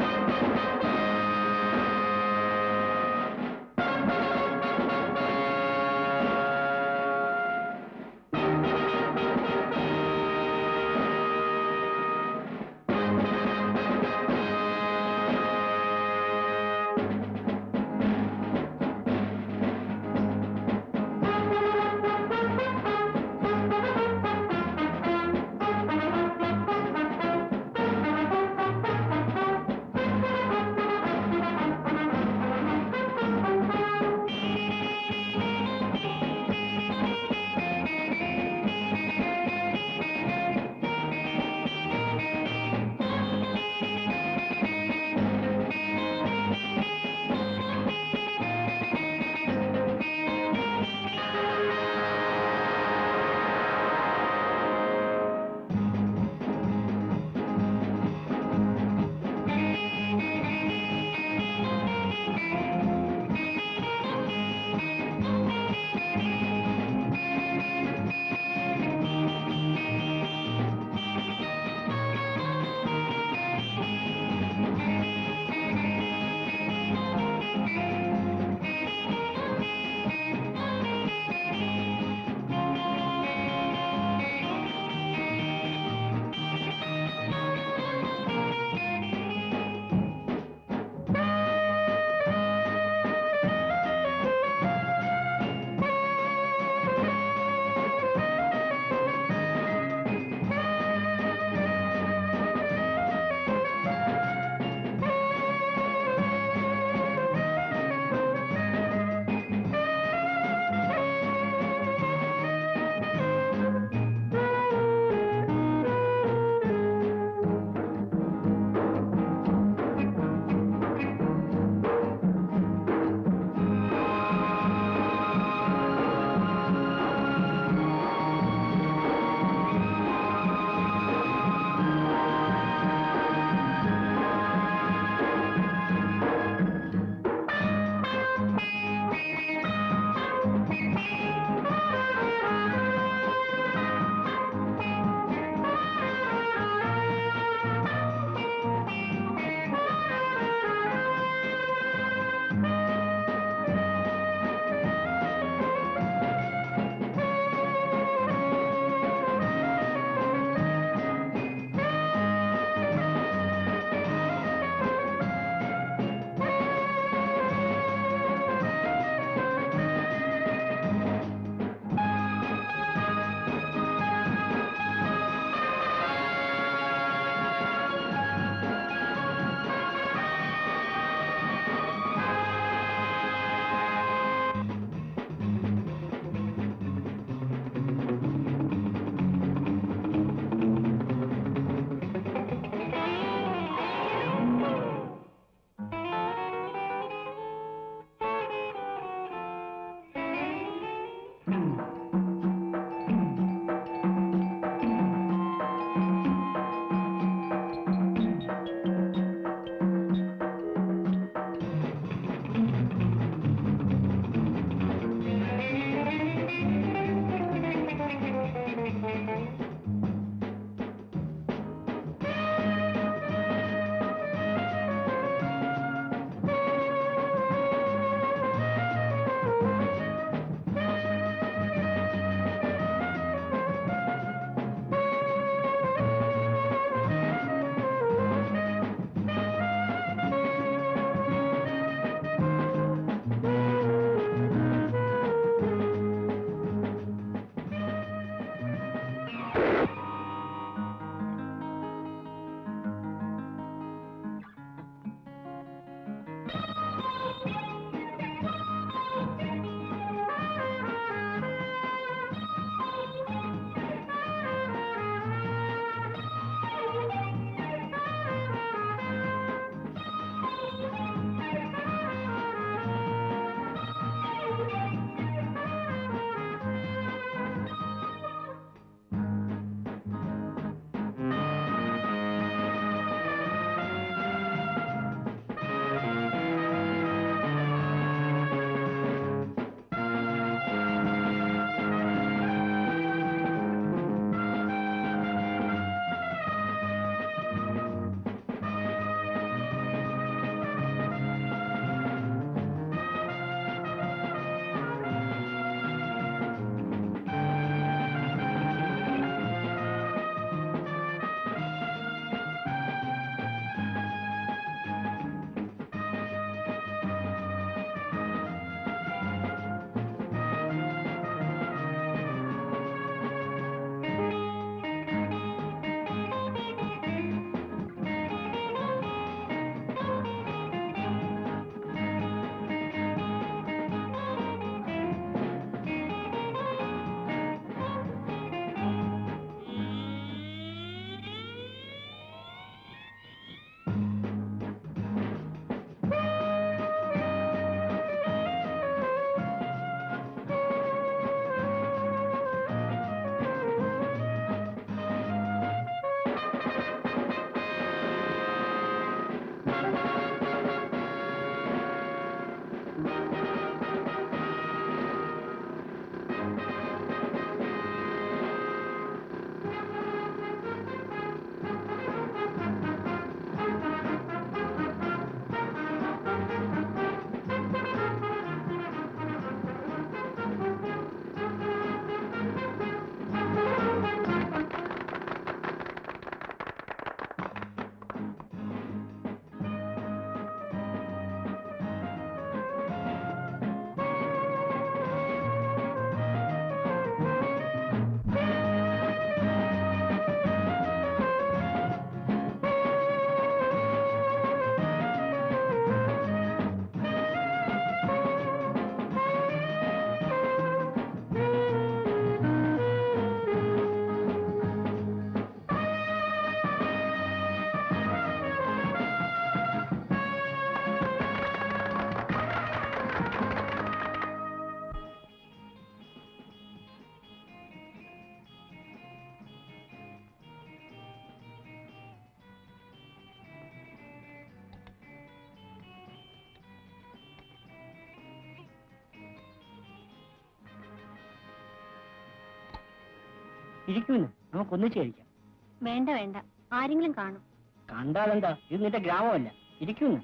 ഇരിക്കുന്നു നമുക്ക് ഒന്നിച്ച് കഴിക്കാം വേണ്ട വേണ്ട ആരെങ്കിലും കാണും കണ്ടാലെന്താ ഇത് നിന്റെ ഗ്രാമമല്ല ഇരിക്കുന്നു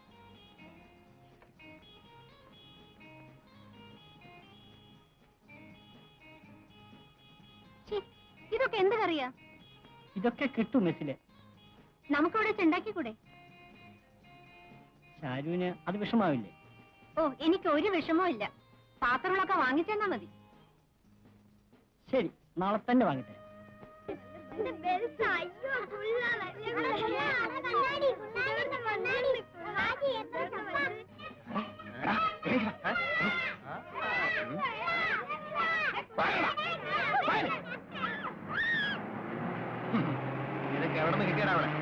ഛീ, ഇതൊക്കെ എന്ത് കറിയാ ഇതൊക്കെ കിട്ടും മെസ്സില് നമുക്കിവിടെ ചെണ്ടാക്കിക്കൂടെ ഷാരുവിന് അത് വിഷമാവില്ലേ ഓ എനിക്ക് ഒരു വിഷമവും ഇല്ല പാത്രങ്ങളൊക്കെ വാങ്ങിച്ചെന്നാ മതി ശരി നാളെ തന്നെ വാങ്ങിത്തരാം ഇതൊക്കെ എവിടെ നിന്ന് കിട്ടിയടാ അവിടെ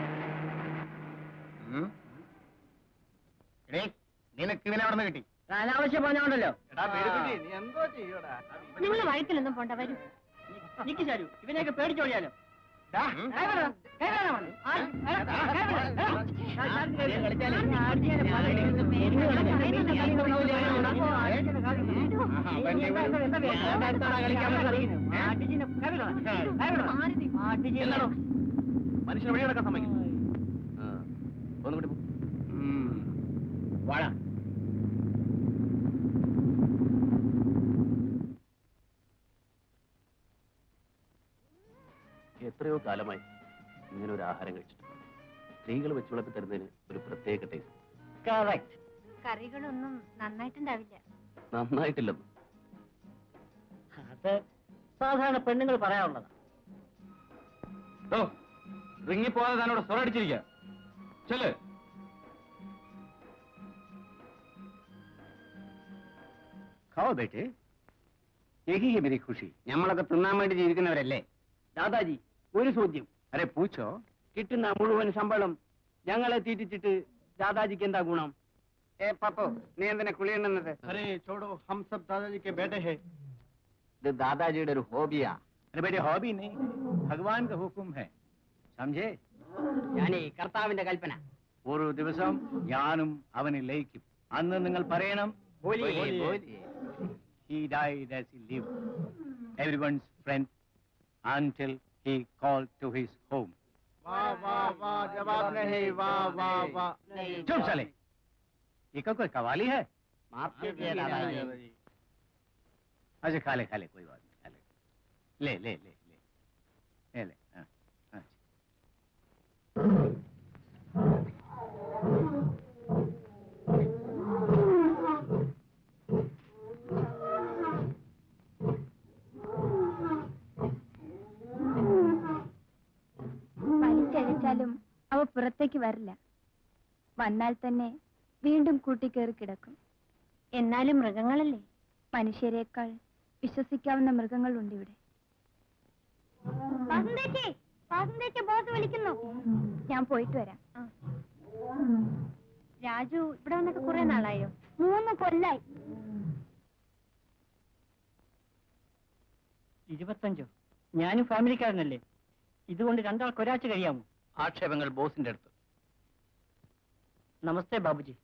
എടേ നിനക്ക് ഇവനെ എവിടെ നിന്ന് കിട്ടി അനാവശ്യം പറഞ്ഞോണ്ടല്ലോ എടാ പേടിപ്പിച്ച് നീ എന്തോ ചെയ്യൂടാ നിങ്ങൾ വഴക്കിലൊന്നും പോണ്ട വരൂ നിക്ക് ഷാരു ഇവനെയൊക്കെ പേടിച്ചോടിയാലോ മനുഷ്യനെ വഴി നടക്കാൻ സമ്മതിക്കും ഒന്നുകൂടി പോ. വാടാ എത്രയോ കാലമായി ഇങ്ങനെ ഒരു ആഹാരം കഴിച്ചിട്ട് സ്ത്രീകൾ വെച്ച് വിളമ്പി തരുന്നതിന് ഒരു പ്രത്യേക ടേസ്റ്റ് കറക്റ്റ് കറികളൊന്നും നന്നായിട്ടുണ്ടാവില്ല നന്നായിട്ടില്ലെന്ന് അത് സാധാരണ പെണ്ണുങ്ങൾ പറയാനുള്ളതാ ഓ റിങ്ങിപ്പോവാതെ താനോട് സ്വറടിച്ചിരിക്ക ചെല് खाओ बेटे यही है मेरी खुशी ഞമ്മളൊക്കെ തിന്നാൻ വേണ്ടി ജീവിക്കുന്നവരല്ലേ ദാദാജി ഒരു ചോദ്യം അരെ പൂച്ചോ കിട്ടുന്ന മുഴുവൻ ശമ്പളം ഞങ്ങളെ തീറ്റിച്ചിട്ട് ദാദാജിക്ക് എന്താ ഗുണം ഏ പപ്പോ നീ എന്തിനാ കുളിയെണ്ണുന്നത് अरे छोड़ो हम सब दादाजी के बेटे हैं ഇത് ദാദാജിയുടെ ഒരു ഹോബിയാ अरे बेटे हॉबी नहीं भगवान का हुक्म है समझे ഞാനേ കർത്താവിന്റെ കൽപ്പന ഒരു ദിവസം ഞാനും അവനെ ലയിക്കും അന്ന് നിങ്ങൾ പറയണം he died as he lived everyone's friend until he called to his home वाह वाह वाह जवाब नहीं वाह वाह वाह चुप चले ये क्या कोई कवाली है माफ कीजिए दादाजी अच्छा खा ले खा ले कोई बात नहीं खा ले ले ले ले ले ले ले हाँ, हाँ। വലിച്ചഴിച്ചാലും അവ പുറത്തേക്ക് വരില്ല വന്നാൽ തന്നെ വീണ്ടും കൂട്ടിക്കേറി കിടക്കും എന്നാലും മൃഗങ്ങളല്ലേ മനുഷ്യരെക്കാൾ വിശ്വസിക്കാവുന്ന മൃഗങ്ങളുണ്ട് ഇവിടെ ബോസ് വിളിക്കുന്നു ഞാൻ പോയിട്ട് വരാം രാജു ഇവിടെ വന്നിട്ട് കുറെ നാളായോ മൂന്ന് കൊല്ലായി ഇരുപത്തഞ്ചോ ഞാനും ഫാമിലിക്കാരനല്ലേ ഇതുകൊണ്ട് രണ്ടാൾക്ക് ഒരാഴ്ച കഴിയാമോ ആക്ഷേപങ്ങൾ ബോസിന്റെ അടുത്ത് നമസ്തേ ബാബുജി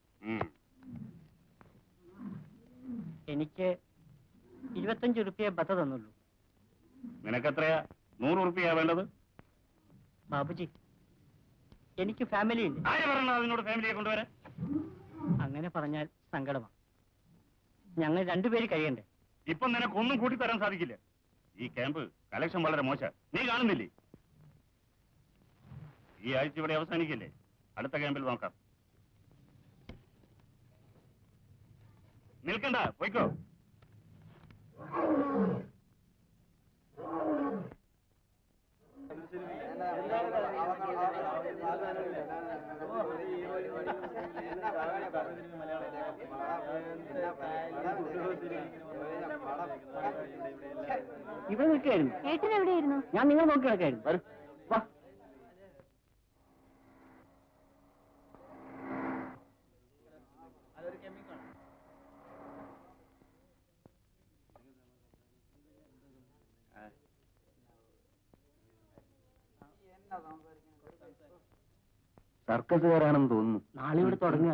എനിക്ക് ഇരുപത്തഞ്ച് റുപ്യ ബത്ത തന്നുള്ളൂ നിനക്കെത്രയാ നൂറ് ഉറുപ്പിയാ വേണ്ടത് ബാബുജി എനിക്ക് ഫാമിലി ഇല്ല ആര് പറഞ്ഞ അതിനോട് ഫാമിലിയെ കൊണ്ടുവരാൻ അങ്ങനെ പറഞ്ഞാൽ സങ്കടമാണ് ഞങ്ങൾ രണ്ടുപേര് കഴിയണ്ടേ ഇപ്പൊ നിനക്കൊന്നും കൂട്ടിത്തരാൻ സാധിക്കില്ല ഈ ക്യാമ്പ് കലക്ഷൻ വളരെ മോശ നീ കാണുന്നില്ലേ ഈ ആഴ്ച ഇവിടെ അവസാനിക്കില്ലേ അടുത്ത ക്യാമ്പിൽ നോക്കാം നിൽക്കണ്ട പോയിക്കോ ഇവിടെ നിൽക്കുകയായിരുന്നു ഏട്ടൻ എവിടെയായിരുന്നു ഞാൻ നിങ്ങൾ നോക്കി കിടക്കായിരുന്നു വരൂ വാ സർക്കസുകാരാണെന്ന് തോന്നുന്നു നാളെ ഇവിടെ തുടങ്ങുക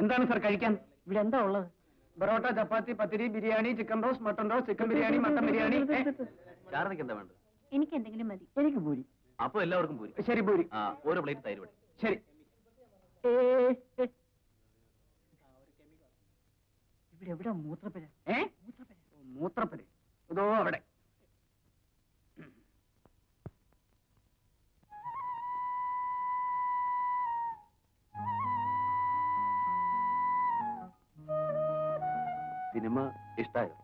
എന്താണ് സാർ കഴിക്കാൻ ഇവിടെ എന്താ ഉള്ളത് porotta chapathi pathiri biryani chicken roast mutton roast chicken biryani mutton biryani ഏ, ശാരദയ്ക്ക് എന്താ വേണ്ടത് എനിക്ക് എന്തെങ്കിലും മതി എനിക്ക് പൂരി അപ്പൊ എല്ലാവർക്കും പൂരി ശരി പൂരി ആ ഓരോ പ്ലേറ്റ് തൈര് വടി ശരി ഇവിടെ എവിടെ മൂത്രപ്പുര ഏ മൂത്രപ്പര് ഇതോ അവിടെ സിനിമ ഇഷ്ടായോ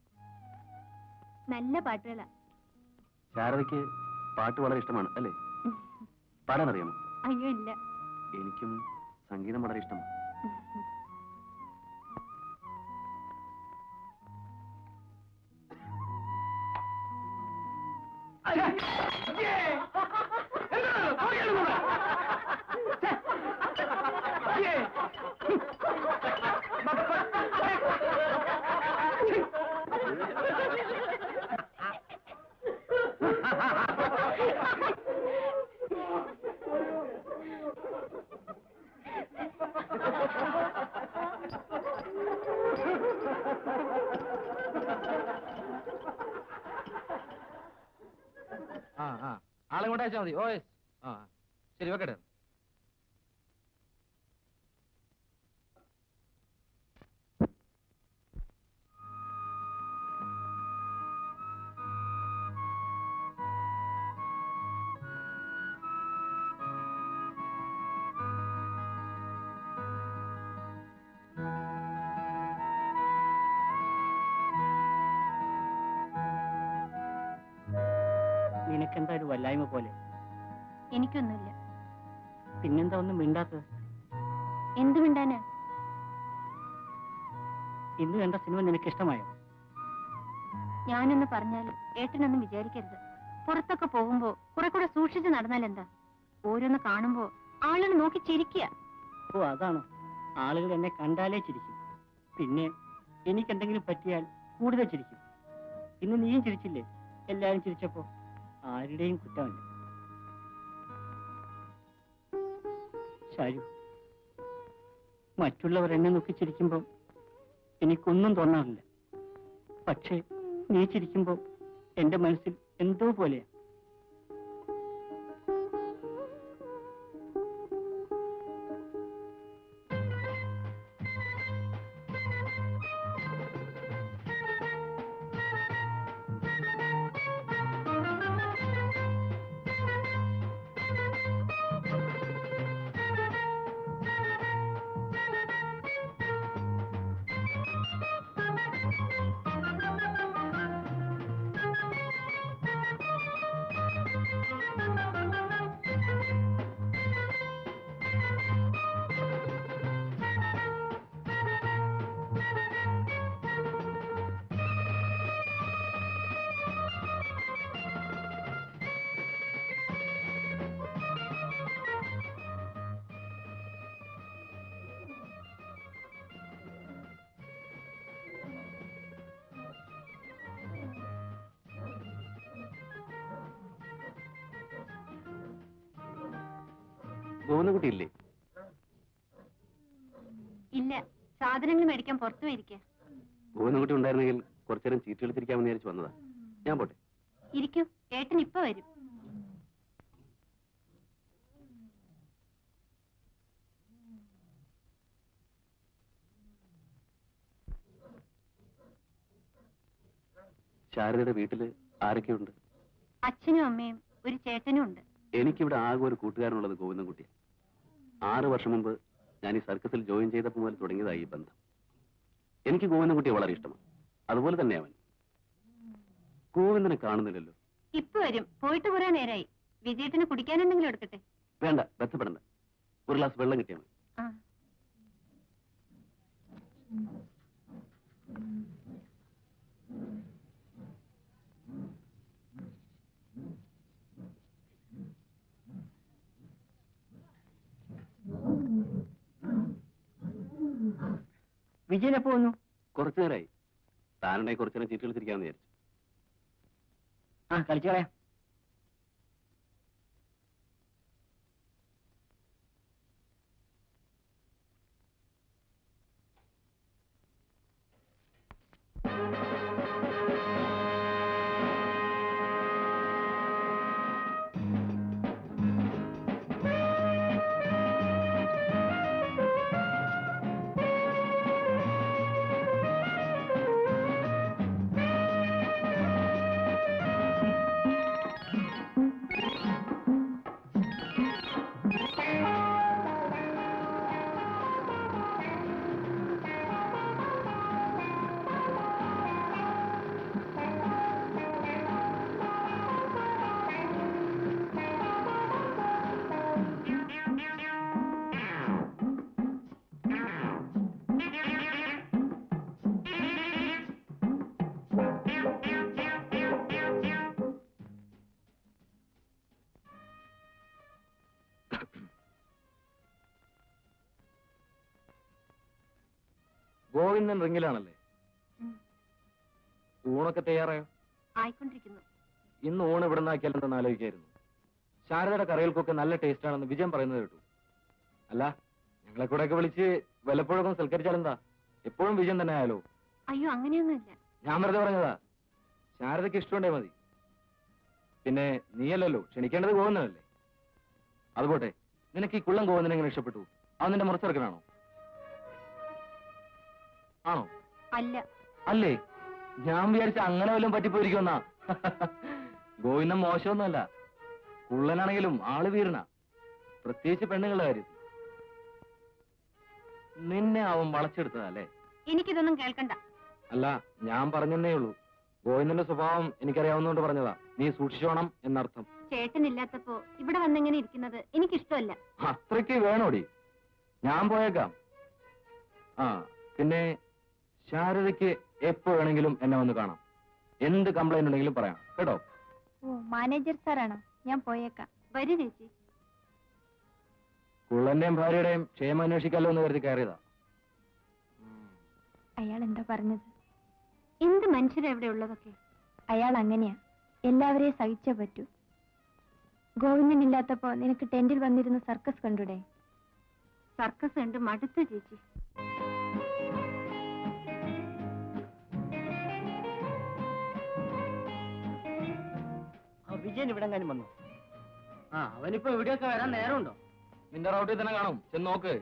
നല്ല പാട്ടുകളാ ശാരദയ്ക്ക് പാട്ട് വളരെ ഇഷ്ടമാണ് അല്ലേ പാടാൻ അറിയാമോ അയ്യോ ഇല്ല എനിക്കും സംഗീതം വളരെ ഇഷ്ടമാണ് ആ ആ ആളെ ഇങ്ങോട്ട് അയച്ചാൽ മതി ഓ യെസ് ആ ശരി വെക്കട്ടെ നിനക്കെന്താ ഒരു വല്ലായ്മ പോലെ എനിക്കൊന്നുമില്ല പിന്നെന്താ ഒന്നും മിണ്ടാത്തത് എന്ത് മിണ്ടാനാ ഇന്ന് കണ്ട സിനിമ നിനക്ക് ഇഷ്ടമായോ ഞാനൊന്ന് പറഞ്ഞാലും ഏട്ടനൊന്നും വിചാരിക്കരുത് പുറത്തൊക്കെ പോകുമ്പോ കുറെ കൂടെ സൂക്ഷിച്ച് നടന്നാൽ എന്താ ഓരോന്ന് കാണുമ്പോ ആളുകൾ നോക്കി ചിരിക്കുക ഓ അതാണോ ആളുകൾ എന്നെ കണ്ടാലേ ചിരിക്കും പിന്നെ എനിക്കെന്തെങ്കിലും പറ്റിയാൽ കൂടുതൽ ചിരിക്കും ഇന്ന് നീയും ചിരിച്ചില്ലേ എല്ലാരും ചിരിച്ചപ്പോ ആരുടെയും കുറ്റമല്ല ഷാരു മറ്റുള്ളവർ എന്നെ നോക്കി ചിരിക്കുമ്പോ എനിക്കൊന്നും തോന്നാറില്ല പക്ഷേ നീ ചിരിക്കുമ്പോ എന്റെ മനസ്സിൽ എന്തോ പോലെയാ ഗോവിന്ദൻകുട്ടി ഇല്ലേ ഇല്ല സാധനങ്ങൾ മേടിക്കാൻ പുറത്തു പോയിരിക്കുക ഗോവിന്ദൻകുട്ടി ഉണ്ടായിരുന്നെങ്കിൽ കുറച്ചു നേരം ചീട്ട് കളിച്ചിരിക്കാമെന്ന് വിചാരിച്ചു വന്നതാ ഞാൻ പോട്ടെ ഇരിക്കൂ ഏട്ടൻ ഇപ്പൊ വരും ശാരദയുടെ വീട്ടില് ആരൊക്കെയുണ്ട് അച്ഛനും അമ്മയും ഒരു ചേട്ടനും ഉണ്ട് എനിക്കിവിടെ ആകെ ഒരു കൂട്ടുകാരനുള്ളത് ഗോവിന്ദൻകുട്ടിയാണ് ആറ് വർഷം മുമ്പ് ഞാൻ ഈ സർക്കസിൽ ജോയിൻ ചെയ്തപ്പോൾ മുതൽ തുടങ്ങിയതായി ഈ ബന്ധം എനിക്ക് ഗോവിന്ദൻകുട്ടിയെ വളരെ ഇഷ്ടമാണ് അതുപോലെ തന്നെ അവൻ ഗോവിന്ദനെ കാണുന്നില്ലല്ലോ ഇപ്പൊ വരും പോയിട്ട് കുറെ നേരായി വിജയത്തിന് കുടിക്കാൻ എന്തെങ്കിലും എടുക്കട്ടെ വേണ്ട ബന്ധപ്പെടണ്ട ഒരു ഗ്ലാസ് വെള്ളം കിട്ടിയാൽ മതി ആ വിജയൻ എപ്പോ വന്നു കുറച്ചു നേരമായി താനുണ്ടായി കുറച്ചു നേരം ചീട്ട് കളിച്ചിരിക്കാമെന്ന് വിചാരിച്ചു ആ കളിച്ചു കളയാം ഗോവിന്ദൻ റിങ്ങിലാണല്ലേ ഉം. ഊണൊക്കെ തയ്യാറായോ ആയിക്കൊണ്ടിരിക്കുന്നു ഇന്ന് ഊണ് ഇവിടെ നിന്നാക്കിയാലെന്ന് ആലോചിക്കായിരുന്നു ശാരദയുടെ കറികൾക്കൊക്കെ നല്ല ടേസ്റ്റ് ആണെന്ന് വിജയം പറയുന്നത് കേട്ടു അല്ല ഞങ്ങളെ കൂടെ ഒക്കെ വിളിച്ച് വല്ലപ്പോഴൊക്കെ സൽക്കരിച്ചാലെന്താ എപ്പോഴും വിജയം തന്നെ ആയാലോ അയ്യോ അങ്ങനെയൊന്നുമില്ല ഞാൻ വെറുതെ പറഞ്ഞതാ ശാരദയ്ക്ക് ഇഷ്ടമുണ്ടേ മതി പിന്നെ നീയല്ലല്ലോ ക്ഷണിക്കേണ്ടത് ഗോവിന്ദനല്ലേ അതുപോട്ടെ നിനക്ക് ഈ കുള്ളം ഗോവിന്ദൻ എങ്ങനെ ഇഷ്ടപ്പെട്ടു അവൻ നിന്റെ മുറച്ചെറുക്കനാണോ ആണോ അല്ല അല്ലേ ഞാൻ വിചാരിച്ച അങ്ങനെ വല്ലതും പറ്റിപ്പോയിരിക്കുമെന്നാ ഗോവിന്ദൻ മോശമൊന്നുമല്ല കുള്ളനാണെങ്കിലും ആള് വീരന പ്രത്യേകിച്ച് പെണ്ണുങ്ങളുടെ കാര്യത്തിൽ നിന്നെ അവൻ വളച്ചെടുത്തതല്ലേ എനിക്കിതൊന്നും കേൾക്കണ്ട അല്ല ഞാൻ പറഞ്ഞെന്നേ ഉള്ളൂ ഗോവിന്ദന്റെ സ്വഭാവം എനിക്കറിയാവുന്നതുകൊണ്ട് പറഞ്ഞതാ നീ സൂക്ഷിച്ചോണം എന്നർത്ഥം ചേട്ടനില്ലാത്തപ്പോ ഇവിടെ വന്നിങ്ങനെ ഇരിക്കുന്നത് എനിക്കിഷ്ടമല്ല അത്രയ്ക്ക് വേണോടി ഞാൻ പോയേക്കാം ആ പിന്നെ ശാരദയ്ക്ക് എപ്പോ വേണമെങ്കിലും എന്നെ വന്ന് കാണാം എന്ത് കംപ്ലൈന്റ് ഉണ്ടെങ്കിലും പറയാം കേട്ടോ ഓ മാനേജർ സാറാണോ ഞാൻ പോയേക്കാം വരൂ ചേച്ചി കുള്ളന്റെയും ഭാര്യയുടെയും ക്ഷേമം അന്വേഷിക്കാലോ എന്ന് കരുതി കയറിയതാ അയാൾ എന്താ പറഞ്ഞത് എന്ത് മനുഷ്യരാ ഇവിടെ ഉള്ളതൊക്കെ അയാൾ അങ്ങനെയാ എല്ലാവരെയും സഹിച്ചേ പറ്റൂ ഗോവിന്ദൻ ഇല്ലാത്തപ്പോ നിനക്ക് ടെന്റിൽ വന്നിരുന്ന സർക്കസ് കണ്ടൂടെ സർക്കസ് കണ്ട് മടുത്തു ചേച്ചി ആ വിജയൻ ഇവിടെ എങ്ങാനും വന്നു ആ അവനിപ്പോ ഇവിടെയൊക്കെ വരാൻ നേരമുണ്ടോ നിന്റെ റൗട്ടിൽ തന്നെ കാണും ചെന്ന് നോക്ക്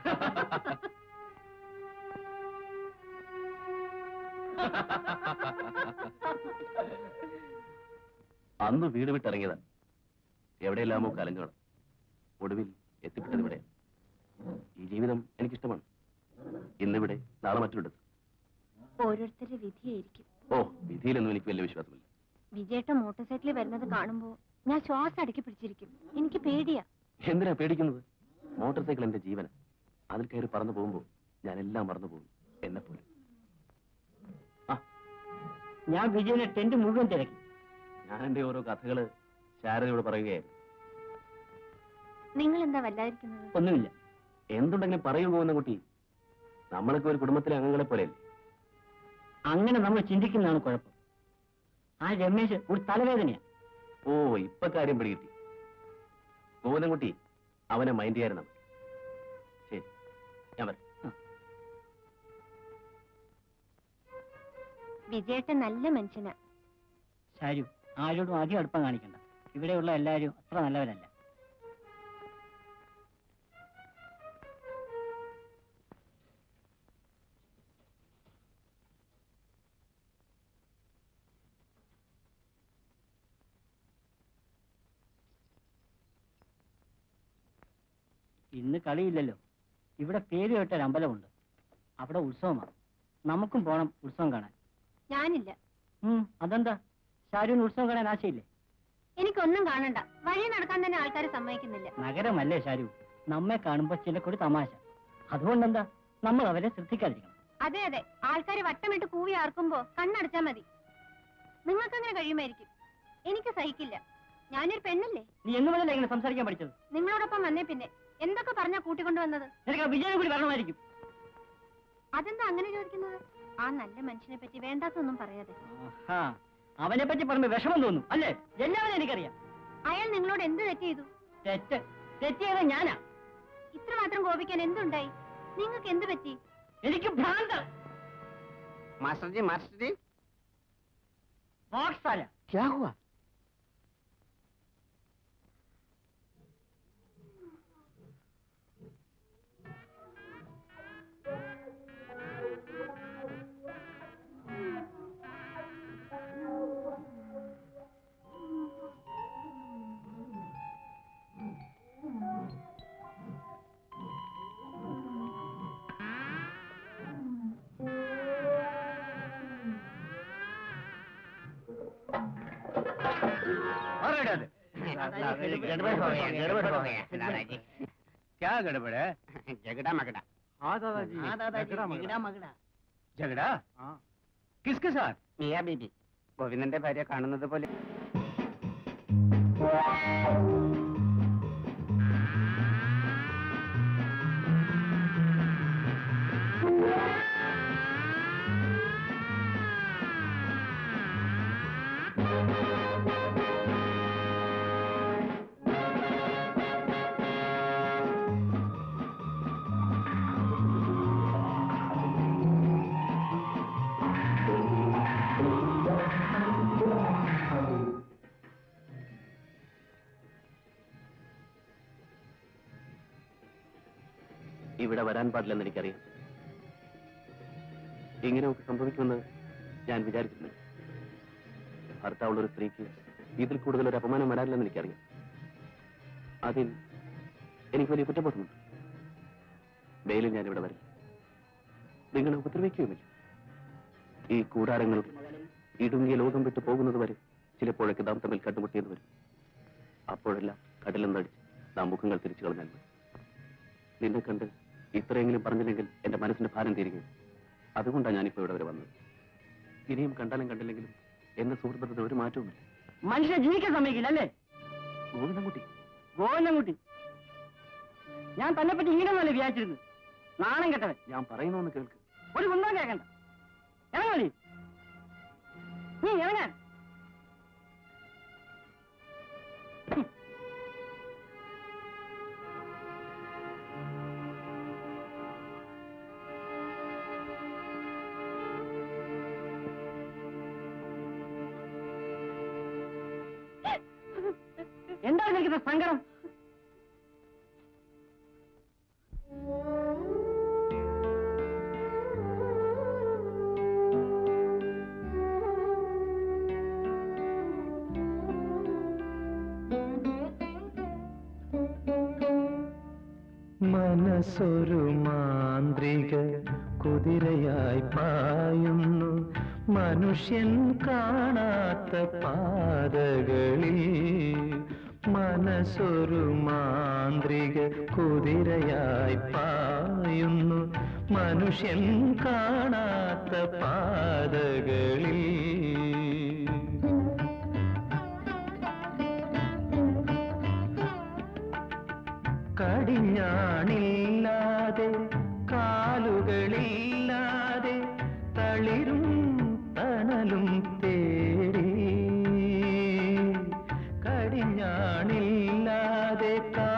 അന്ന് വീട് വിട്ടിറങ്ങിയതാ എവിടെയെല്ലാമോ കലങ്ങണം ഒടുവിൽ എത്തിപ്പെട്ടത് ഇവിടെ ഈ ജീവിതം എനിക്കിഷ്ടമാണ് ഇന്നിവിടെ നാളെ മറ്റൊരിടത്ത് ഓരോരുത്തരുടെ വിധിയായിരിക്കും ഓ വിധിയിലൊന്നും എനിക്ക് വലിയ വിശ്വാസമില്ല വിജയേട്ട മോട്ടോർ സൈക്കിളിൽ വരുന്നത് കാണുമ്പോ ഞാൻ ശ്വാസം അടക്കി പിടിച്ചിരിക്കും എനിക്ക് പേടിയാ എന്തിനാ പേടിക്കുന്നത് മോട്ടോർ സൈക്കിൾ എന്റെ ജീവന അതിൽ കയറി പറന്നു പോകുമ്പോ ഞാൻ എല്ലാം മറന്നു പോകും എന്നെ പോലെ ഞാൻ വിജയനെ ടെന്റ് മുഴുവൻ തിരക്കി ഞാൻ എന്റെ ഓരോ കഥകള് ശാരദയോട് പറയുകയായിരുന്നു നിങ്ങൾ എന്താ വല്ലാതിരിക്കുന്നത് ഒന്നുമില്ല എന്തുണ്ടെങ്കിലും പറയൂ പോകുന്ന കുട്ടി നമ്മളൊക്കെ ഒരു കുടുംബത്തിലെ അംഗങ്ങളെ പോലെയല്ലേ അങ്ങനെ നമ്മൾ ചിന്തിക്കുന്നതാണ് കുഴപ്പം ആ രമേശ് ഒരു തലവേദനയാ ഓ ഇപ്പൊ കാര്യം പിടികിട്ടി ഗോവിന്ദൻകുട്ടി അവനെ മൈൻഡ് ചെയ്യാറുണ്ട് ശരി ഞാൻ വരാം വിജയേട്ടൻ നല്ല മനുഷ്യനാ ശാരു ആരോടും അധികം അടുപ്പം കാണിക്കണ്ട ഇവിടെയുള്ള എല്ലാവരും അത്ര നല്ലവരല്ല ഇന്ന് കളിയില്ലല്ലോ ഇവിടെ പേര് കേട്ട ഒരു അമ്പലമുണ്ട് അവിടെ ഉത്സവമാണ് നമുക്കും പോണം ഉത്സവം കാണാൻ ഞാനില്ല ഉം, അതെന്താ ഷാരൂന് ഉത്സവം കാണാൻ ആശയില്ലേ എനിക്കൊന്നും കാണണ്ട വഴി നടക്കാൻ തന്നെ ആൾക്കാർ സമ്മതിക്കുന്നില്ല നഗരമല്ലേ ഷാരു നമ്മെ കാണുമ്പോ ചിലക്കൊരു തമാശ അതുകൊണ്ടെന്താ നമ്മൾ അവരെ ശ്രദ്ധിക്കാതിരിക്കണം അതെ അതെ ആൾക്കാർ വട്ടമിട്ട് കൂവി ആർക്കുമ്പോ കണ്ണടച്ചാ മതി നിങ്ങൾക്കങ്ങനെ കഴിയുമായിരിക്കും എനിക്ക് സഹിക്കില്ല ഞാനൊരു പെണ്ണല്ലേ നീ എന്ന് മുതലേ ഇങ്ങനെ സംസാരിക്കാൻ പഠിച്ചത് നിങ്ങളോടൊപ്പം വന്നേ പിന്നെ എന്തൊക്കെ പറഞ്ഞാ കൂട്ടിക്കൊണ്ടുവന്നത് നിനക്ക് ആ വിജയനെ കൂടി വരണമായിരിക്കും അതെന്താ അങ്ങനെ ചോദിക്കുന്നത് ആ നല്ല മനുഷ്യനെ പറ്റി വേണ്ടാത്തൊന്നും പറയാതെ ആഹാ, അവനെ പറ്റി പറയുമ്പോ വിഷമം തോന്നും അല്ലേ എല്ലാവരും എനിക്കറിയാം അയാൾ നിങ്ങളോട് എന്ത് തെറ്റ് ചെയ്തു തെറ്റ് തെറ്റ് ചെയ്ത ഞാനാ ഇത്രമാത്രം കോപിക്കാൻ എന്തുണ്ടായി നിങ്ങൾക്ക് എന്ത് പറ്റി എനിക്ക് ഭ്രാന്ത് master ji master ji box അല്ല क्या हुआ गड़बड़ हो गया गड़बड़ हो गया दादाजी क्या गड़बड़ है झगड़ा मगड़ा हाँ दादाजी हाँ दादाजी झगड़ा मगड़ा झगड़ा किसके साथ മിയ ബീബി ഗോവിന്ദന്റെ ഭാര്യ കാണുന്നത് പോലെ ഇവിടെ വരാൻ പാടില്ലെന്ന് എനിക്കറിയാം ഇങ്ങനെയൊക്കെ സംഭവിക്കുമെന്ന് ഞാൻ വിചാരിച്ചിരുന്നു ഭർത്താവുള്ള ഒരു സ്ത്രീക്ക് ഇതിൽ കൂടുതൽ ഒരു അപമാനം വരാനില്ലെന്ന് എനിക്കറിയാം അതിൽ എനിക്ക് വലിയ കുറ്റബോധമുണ്ട് വെയിലിൽ ഞാൻ ഇവിടെ വരില്ല നിങ്ങളെ ഉപദ്രവിക്കുകയുമില്ല ഈ കൂടാരങ്ങൾ ഇടുങ്ങിയ ലോകം വിട്ടു പോകുന്നത് വരെ ചിലപ്പോഴൊക്കെ നാം തമ്മിൽ കണ്ടുമുട്ടിയെന്ന് വരും അപ്പോഴെല്ലാം കടലെന്നടിച്ച് നാം മുഖങ്ങൾ തിരിച്ചു കളഞ്ഞാൽ മതി നിന്നെ കണ്ട് ഇത്രയെങ്കിലും പറഞ്ഞില്ലെങ്കിൽ എന്റെ മനസ്സിന്റെ ഭാരം തീരുകയും അതുകൊണ്ടാണ് ഞാനിപ്പോ ഇവിടെ വരെ വന്നത് ഇനിയും കണ്ടാലും കണ്ടില്ലെങ്കിലും എന്റെ സുഹൃത്തുക്കളുടെ ഒരു മാറ്റവുമില്ല മനുഷ്യനെ ജീവിക്കാൻ സമ്മതിക്കില്ല അല്ലേ ഗോവിന്ദൻകുട്ടി ഗോവിന്ദൻകുട്ടി ഞാൻ തന്നെ പറ്റി ഇങ്ങനെ നല്ല വിചാരിച്ചിരുന്നു നാണം കെട്ടവൻ ഞാൻ പറയുന്നൊന്ന് കേൾക്ക് ഒരു കുന്തം കേൾക്കണ്ട ഇറങ്ങി നീ ഇറങ്ങാൻ എന്താണ് നിനക്കിത്ര സങ്കടം മനസ്സൊരു മാന്ത്രിക കുതിരയായി പായുന്നു മനുഷ്യൻ കാണാത്ത പാതകളിൽ മനസ്സൊരു മാന്ത്രിക കുതിരയായി പായുന്നു മനുഷ്യൻ കാണാത്ത പാതകളിൽ കടിഞ്ഞാണില്ലാതെ കാലുകളില്ലാതെ തളിരും തണലും തേടി കടിഞ്ഞാണില്ലാതെ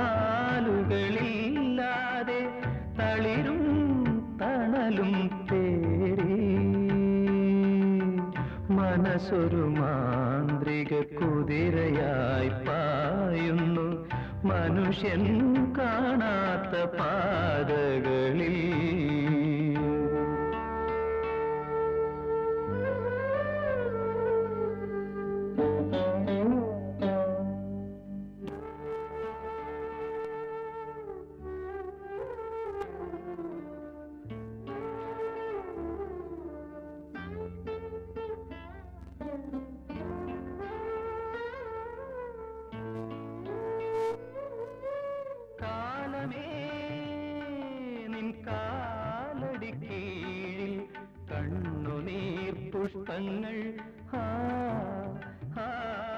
കാലുകളില്ലാതെ തളിരും തണലും തേടി മനസ്സൊരു മാന്ത്രിക കുതിരയായി പായുന്നു മനുഷ്യൻ കാണാത്ത പാതകളിൽ കാലമേ നിൻ കാലടി കീഴിൽ കണ്ണുനീർ പുഷ്പങ്ങൾ ഹാ, ഹാ,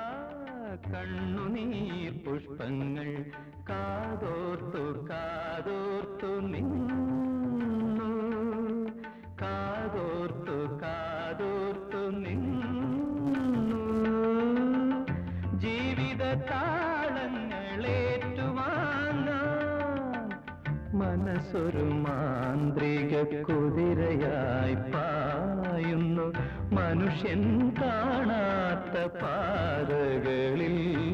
കണ്ണുനീർ പുഷ്പങ്ങൾ കാതോർത്തു കാതോർത്തു നിന്നു കാതോർത്തു കാതോർത്തു നിന്നു ജീവിത താളങ്ങളേറ്റുവാങ്ങാൻ മനസ്സൊരു മാന്ത്രിക കുതിരയായി പായുന്നു മനുഷ്യൻ കാണാത്ത പാതകളിൽ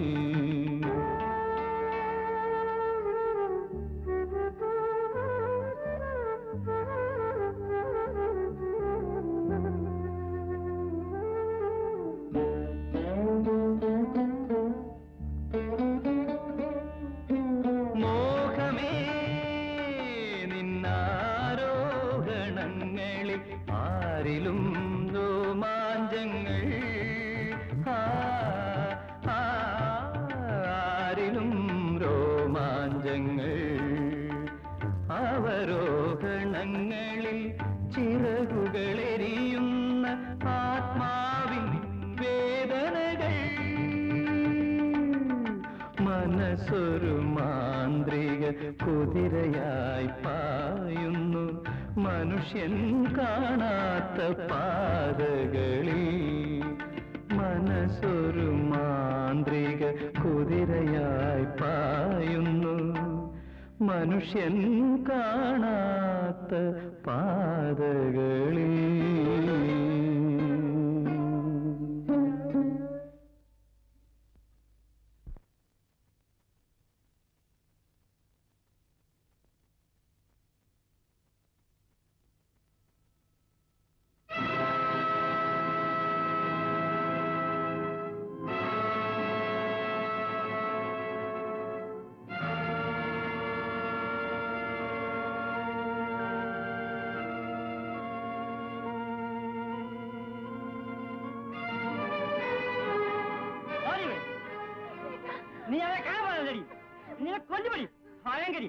മോഹമേ നിന്നാരോഹണങ്ങളിൽ ആരിലും രോമാഞ്ചങ്ങൾ ആ, ആ, ആരിലും രോമാഞ്ചങ്ങൾ അവരോഹണങ്ങളിൽ ചിറകുകളെരിയുന്ന ആത്മാവിൻ വേദനകൾ മനസ്സൊരു മാന്ത്രിക കുതിരയായി പായുന്നു മനുഷ്യൻ കാണാത്ത പാതകളിൽ മനസ്സൊരു മാന്ത്രിക കുതിരയായി പായുന്നു മനുഷ്യൻ കാണാത്ത പാതകളിൽ നീ അവരെ കാണാൻ നിന്നെ കൊല്ലുപടി ഭയങ്കരി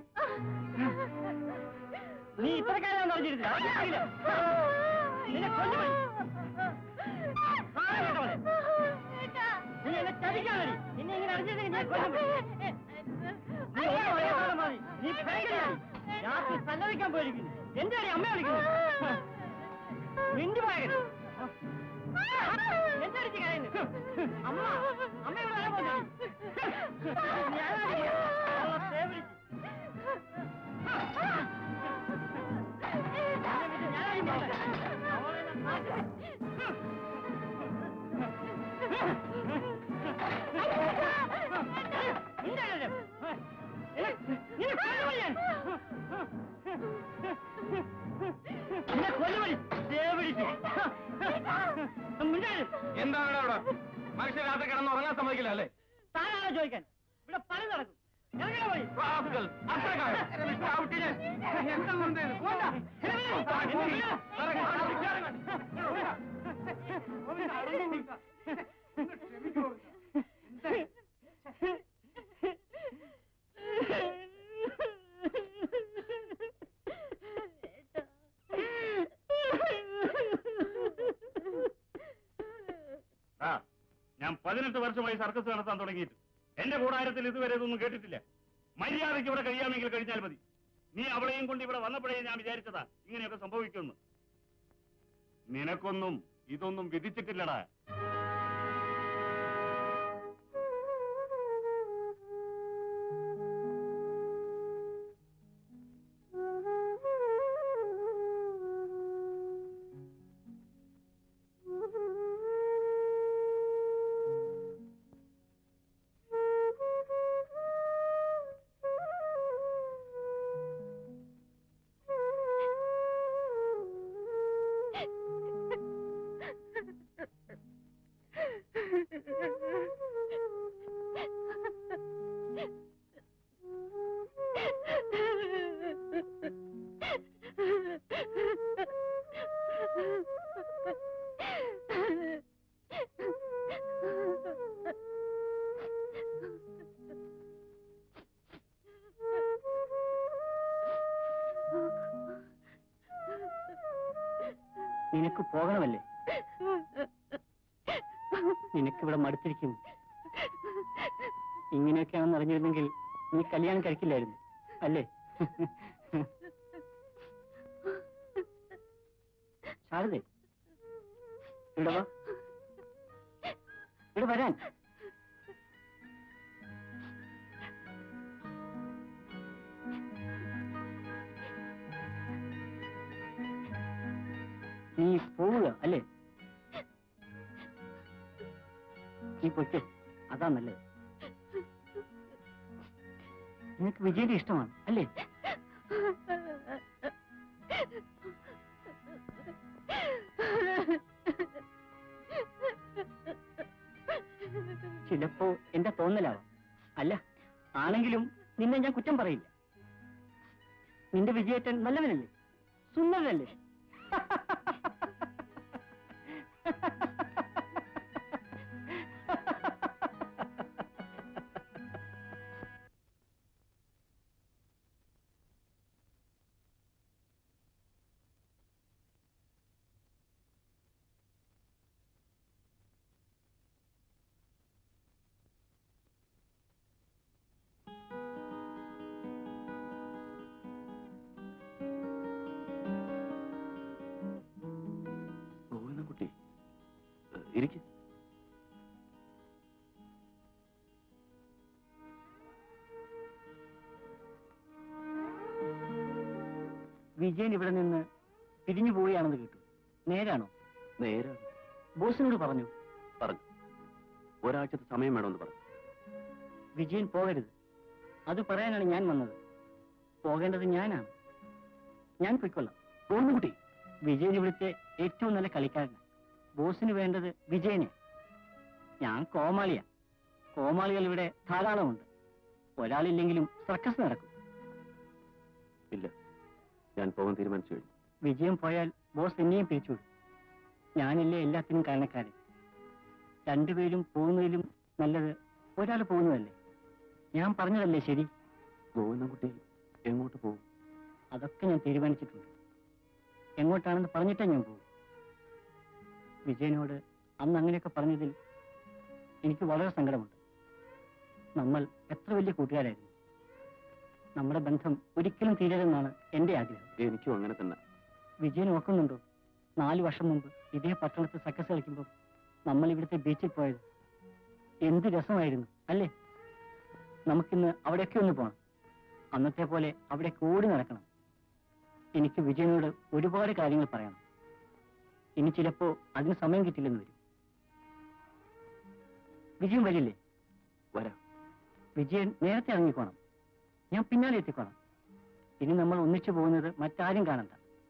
നീ ഇത്രക്കാരാന്ന് പറഞ്ഞിരുന്നില്ല അറിയില്ല. നിന്നെ കൊല്ലുപടി ആ, കേട്ടോ മോനെ. നീ എന്നെ ചതിക്കാതെ നിന്നെ ഇങ്ങനെ അറിഞ്ഞിരുന്നെങ്കിൽ ഞാൻ കൊല്ലും നീ ഓരോ വയസ്സാണ് മതി നീ ഭയങ്കരയാണ് രാത്രി സല്ലപിക്കാൻ പോയിരിക്കുന്നു എന്താണ് അമ്മ വിളിക്കുന്നത് മിണ്ടി പോയത് എന്തടിച്ച് കഴിയുന്നു അമ്മ അമ്മ ഇവിടെ വരാൻ പോകുന്നു ഞാനാണ് അവളെ സേവിച്ച് എന്താണ് അവിടെ മനുഷ്യൻ രാത്രി കിടന്ന് ഉറങ്ങാൻ സമ്മതിക്കില്ല അല്ലേ താനാണോ ചോദിക്കാൻ ഇവിടെ പണി നടക്കും ഇറങ്ങണ പോയി റാസ്കൽ, അത്രക്കായോ? ചവിട്ടിന്. എന്താ മുന്തേ ഇത്? പോണ്ട. ആ ഞാൻ പതിനെട്ട് വർഷമായി സർക്കസ് നടത്താൻ തുടങ്ങിയിട്ട് എന്റെ കൂടാരത്തിൽ ഇതുവരെ ഇതൊന്നും കേട്ടിട്ടില്ല മര്യാദയ്ക്ക് ഇവിടെ കഴിയാമെങ്കിൽ കഴിഞ്ഞാൽ മതി നീ അവളെയും കൊണ്ട് ഇവിടെ വന്നപ്പോഴേ ഞാൻ വിചാരിച്ചതാ ഇങ്ങനെയൊക്കെ സംഭവിക്കുമെന്ന് നിനക്കൊന്നും ഇതൊന്നും വിധിച്ചിട്ടില്ലടാ നിനക്ക് പോകണമല്ലേ നിനക്കിവിടെ മടുത്തിരിക്കും ഇങ്ങനെയൊക്കെയാണെന്ന് അറിഞ്ഞിരുന്നെങ്കിൽ നീ കല്യാണം കഴിക്കില്ലായിരുന്നു അല്ലേ ശാരദേ ഇവിടെ വാ ഇവിടെ വരാൻ നീ പോവുക അല്ലേ നീ പൊയ്ക്കോ അതാ നല്ലത് നിനക്ക് വിജയുടെ ഇഷ്ടമാണ് അല്ലേ ചിലപ്പോ എന്റെ തോന്നലാവാം അല്ല ആണെങ്കിലും നിന്നെ ഞാൻ കുറ്റം പറയില്ല നിന്റെ വിജയേട്ടൻ നല്ലവനല്ലേ സുന്ദരനല്ലേ കുട്ടി ഇരിക്കും വിജയൻ ഇവിടെ നിന്ന് പിരിഞ്ഞു പോവുകയാണെന്ന് കേട്ടു നേരാണോ നേരെ ബോസിനോട് പറഞ്ഞു പറഞ്ഞു ഒരാഴ്ചത്തെ സമയം വേണമെന്ന് പറഞ്ഞു വിജയൻ പോകരുത് അത് പറയാനാണ് ഞാൻ വന്നത് പോകേണ്ടത് ഞാനാണ് ഞാൻ പൊയ്ക്കൊള്ളാം കുട്ടി വിജയൻ ഇവിടുത്തെ ഏറ്റവും നല്ല കളിക്കാരനാണ് ബോസിന് വേണ്ടത് വിജയനെ ഞാൻ കോമാളിയാ കോമാളികൾ ഇവിടെ ധാരാളമുണ്ട് ഒരാളില്ലെങ്കിലും സർക്കസ് നടക്കും ഇല്ല ഞാൻ പോകാൻ തീരുമാനിച്ചു കഴിഞ്ഞു വിജയം പോയാൽ ബോസ് എന്നെയും പിരിച്ചുവിടും ഞാനല്ലേ എല്ലാത്തിനും കാരണക്കാരൻ രണ്ടുപേരും പോകുന്നതിലും നല്ലത് ഒരാൾ പോകുന്നതല്ലേ ഞാൻ പറഞ്ഞതല്ലേ ശരി ഗോവിന്ദൻകുട്ടി എങ്ങോട്ട് പോകും അതൊക്കെ ഞാൻ തീരുമാനിച്ചിട്ടുണ്ട് എങ്ങോട്ടാണെന്ന് പറഞ്ഞിട്ടേ ഞാൻ പോകും വിജയനോട് അന്ന് അങ്ങനെയൊക്കെ പറഞ്ഞതിൽ എനിക്ക് വളരെ സങ്കടമുണ്ട് നമ്മൾ എത്ര വലിയ കൂട്ടുകാരായിരുന്നു നമ്മുടെ ബന്ധം ഒരിക്കലും തീരരുതെന്നാണ് എന്റെ ആഗ്രഹം എനിക്കും അങ്ങനെ തന്നെ വിജയൻ ഓർക്കുന്നുണ്ടോ നാല് വർഷം മുമ്പ് ഇതേ പട്ടണത്തിൽ സക്കസ് കളിക്കുമ്പോൾ നമ്മൾ ഇവിടുത്തെ ബീച്ചിൽ പോയത് എന്ത് രസമായിരുന്നു അല്ലേ നമുക്കിന്ന് അവിടെയൊക്കെ ഒന്ന് പോകണം അന്നത്തെ പോലെ അവിടെ ഓടി നടക്കണം എനിക്ക് വിജയനോട് ഒരുപാട് കാര്യങ്ങൾ പറയണം ഇനി ചിലപ്പോ അതിന് സമയം കിട്ടില്ലെന്ന് വരും വിജയൻ വരില്ലേ വരാം വിജയൻ നേരത്തെ ഇറങ്ങിക്കോണം ഞാൻ പിന്നാലെ എത്തിക്കോണം ഇനി നമ്മൾ ഒന്നിച്ചു പോകുന്നത് മറ്റാരും കാണണ്ട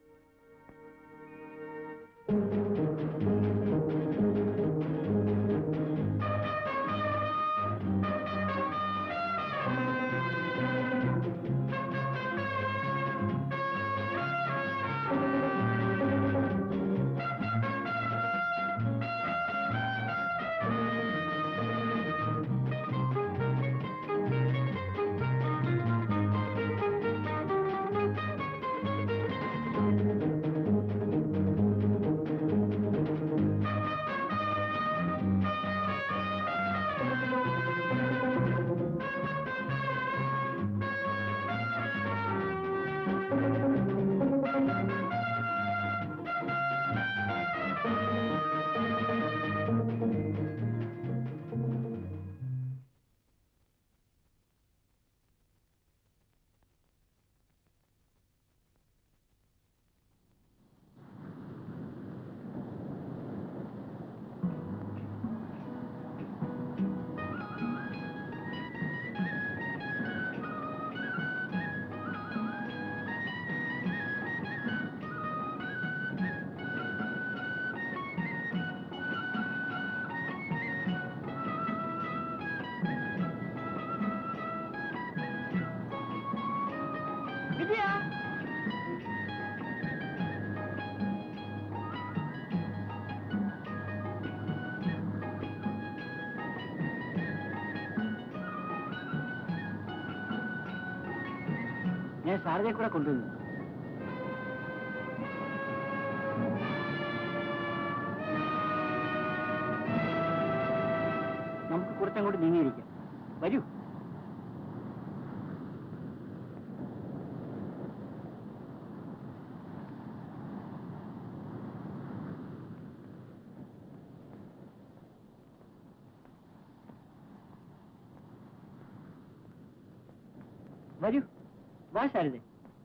വിജയ ഞാൻ ശാരദയെ കൂടെ കൊണ്ടുവന്നു നമുക്ക് കുറച്ചങ്ങോട്ട് നീങ്ങിയിരിക്കാം വരൂ വരൂ വാ ശാരദ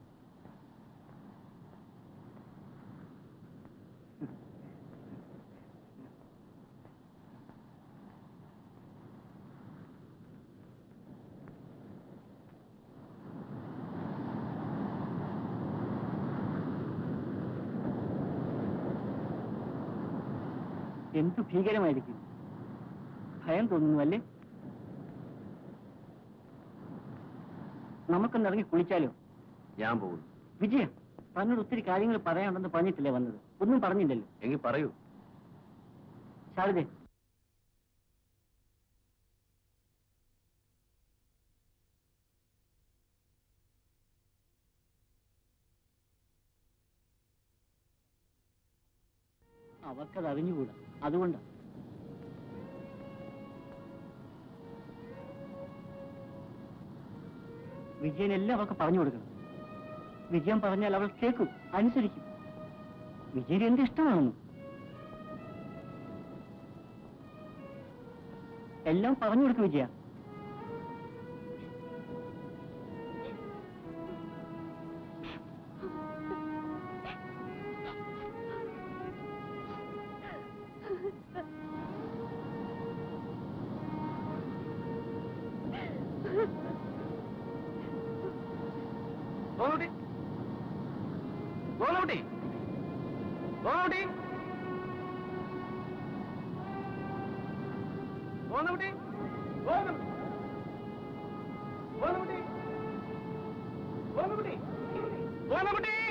എന്തു ഭീകരമായിരിക്കും ഭയം തോന്നുന്നു അല്ലേ നമുക്കൊന്ന് ഇറങ്ങി കുളിച്ചാലോ ഞാൻ പോകുന്നു വിജയ തന്നോട് ഒത്തിരി കാര്യങ്ങൾ പറയാനുണ്ടെന്ന് പറഞ്ഞിട്ടില്ലേ വന്നത് ഒന്നും പറഞ്ഞില്ലല്ലോ എങ്കിൽ പറയൂ ശാരദേ അവർക്കത് അറിഞ്ഞുകൂടാ അതുകൊണ്ടാ വിജയൻ എല്ലാം അവൾക്ക് പറഞ്ഞു കൊടുക്കണം വിജയൻ പറഞ്ഞാൽ അവൾ കേൾക്കും അനുസരിക്കും വിജയൻ എന്ത് ഇഷ്ടമാണെന്ന് എല്ലാം പറഞ്ഞു കൊടുക്കും വിജയ ഗോകുട്ടി ഗോകുട്ടി ഗോകുട്ടി ഗോകുട്ടി ഗോകുട്ടി ഗോകുട്ടി ഗോകുട്ടി ഗോകുട്ടി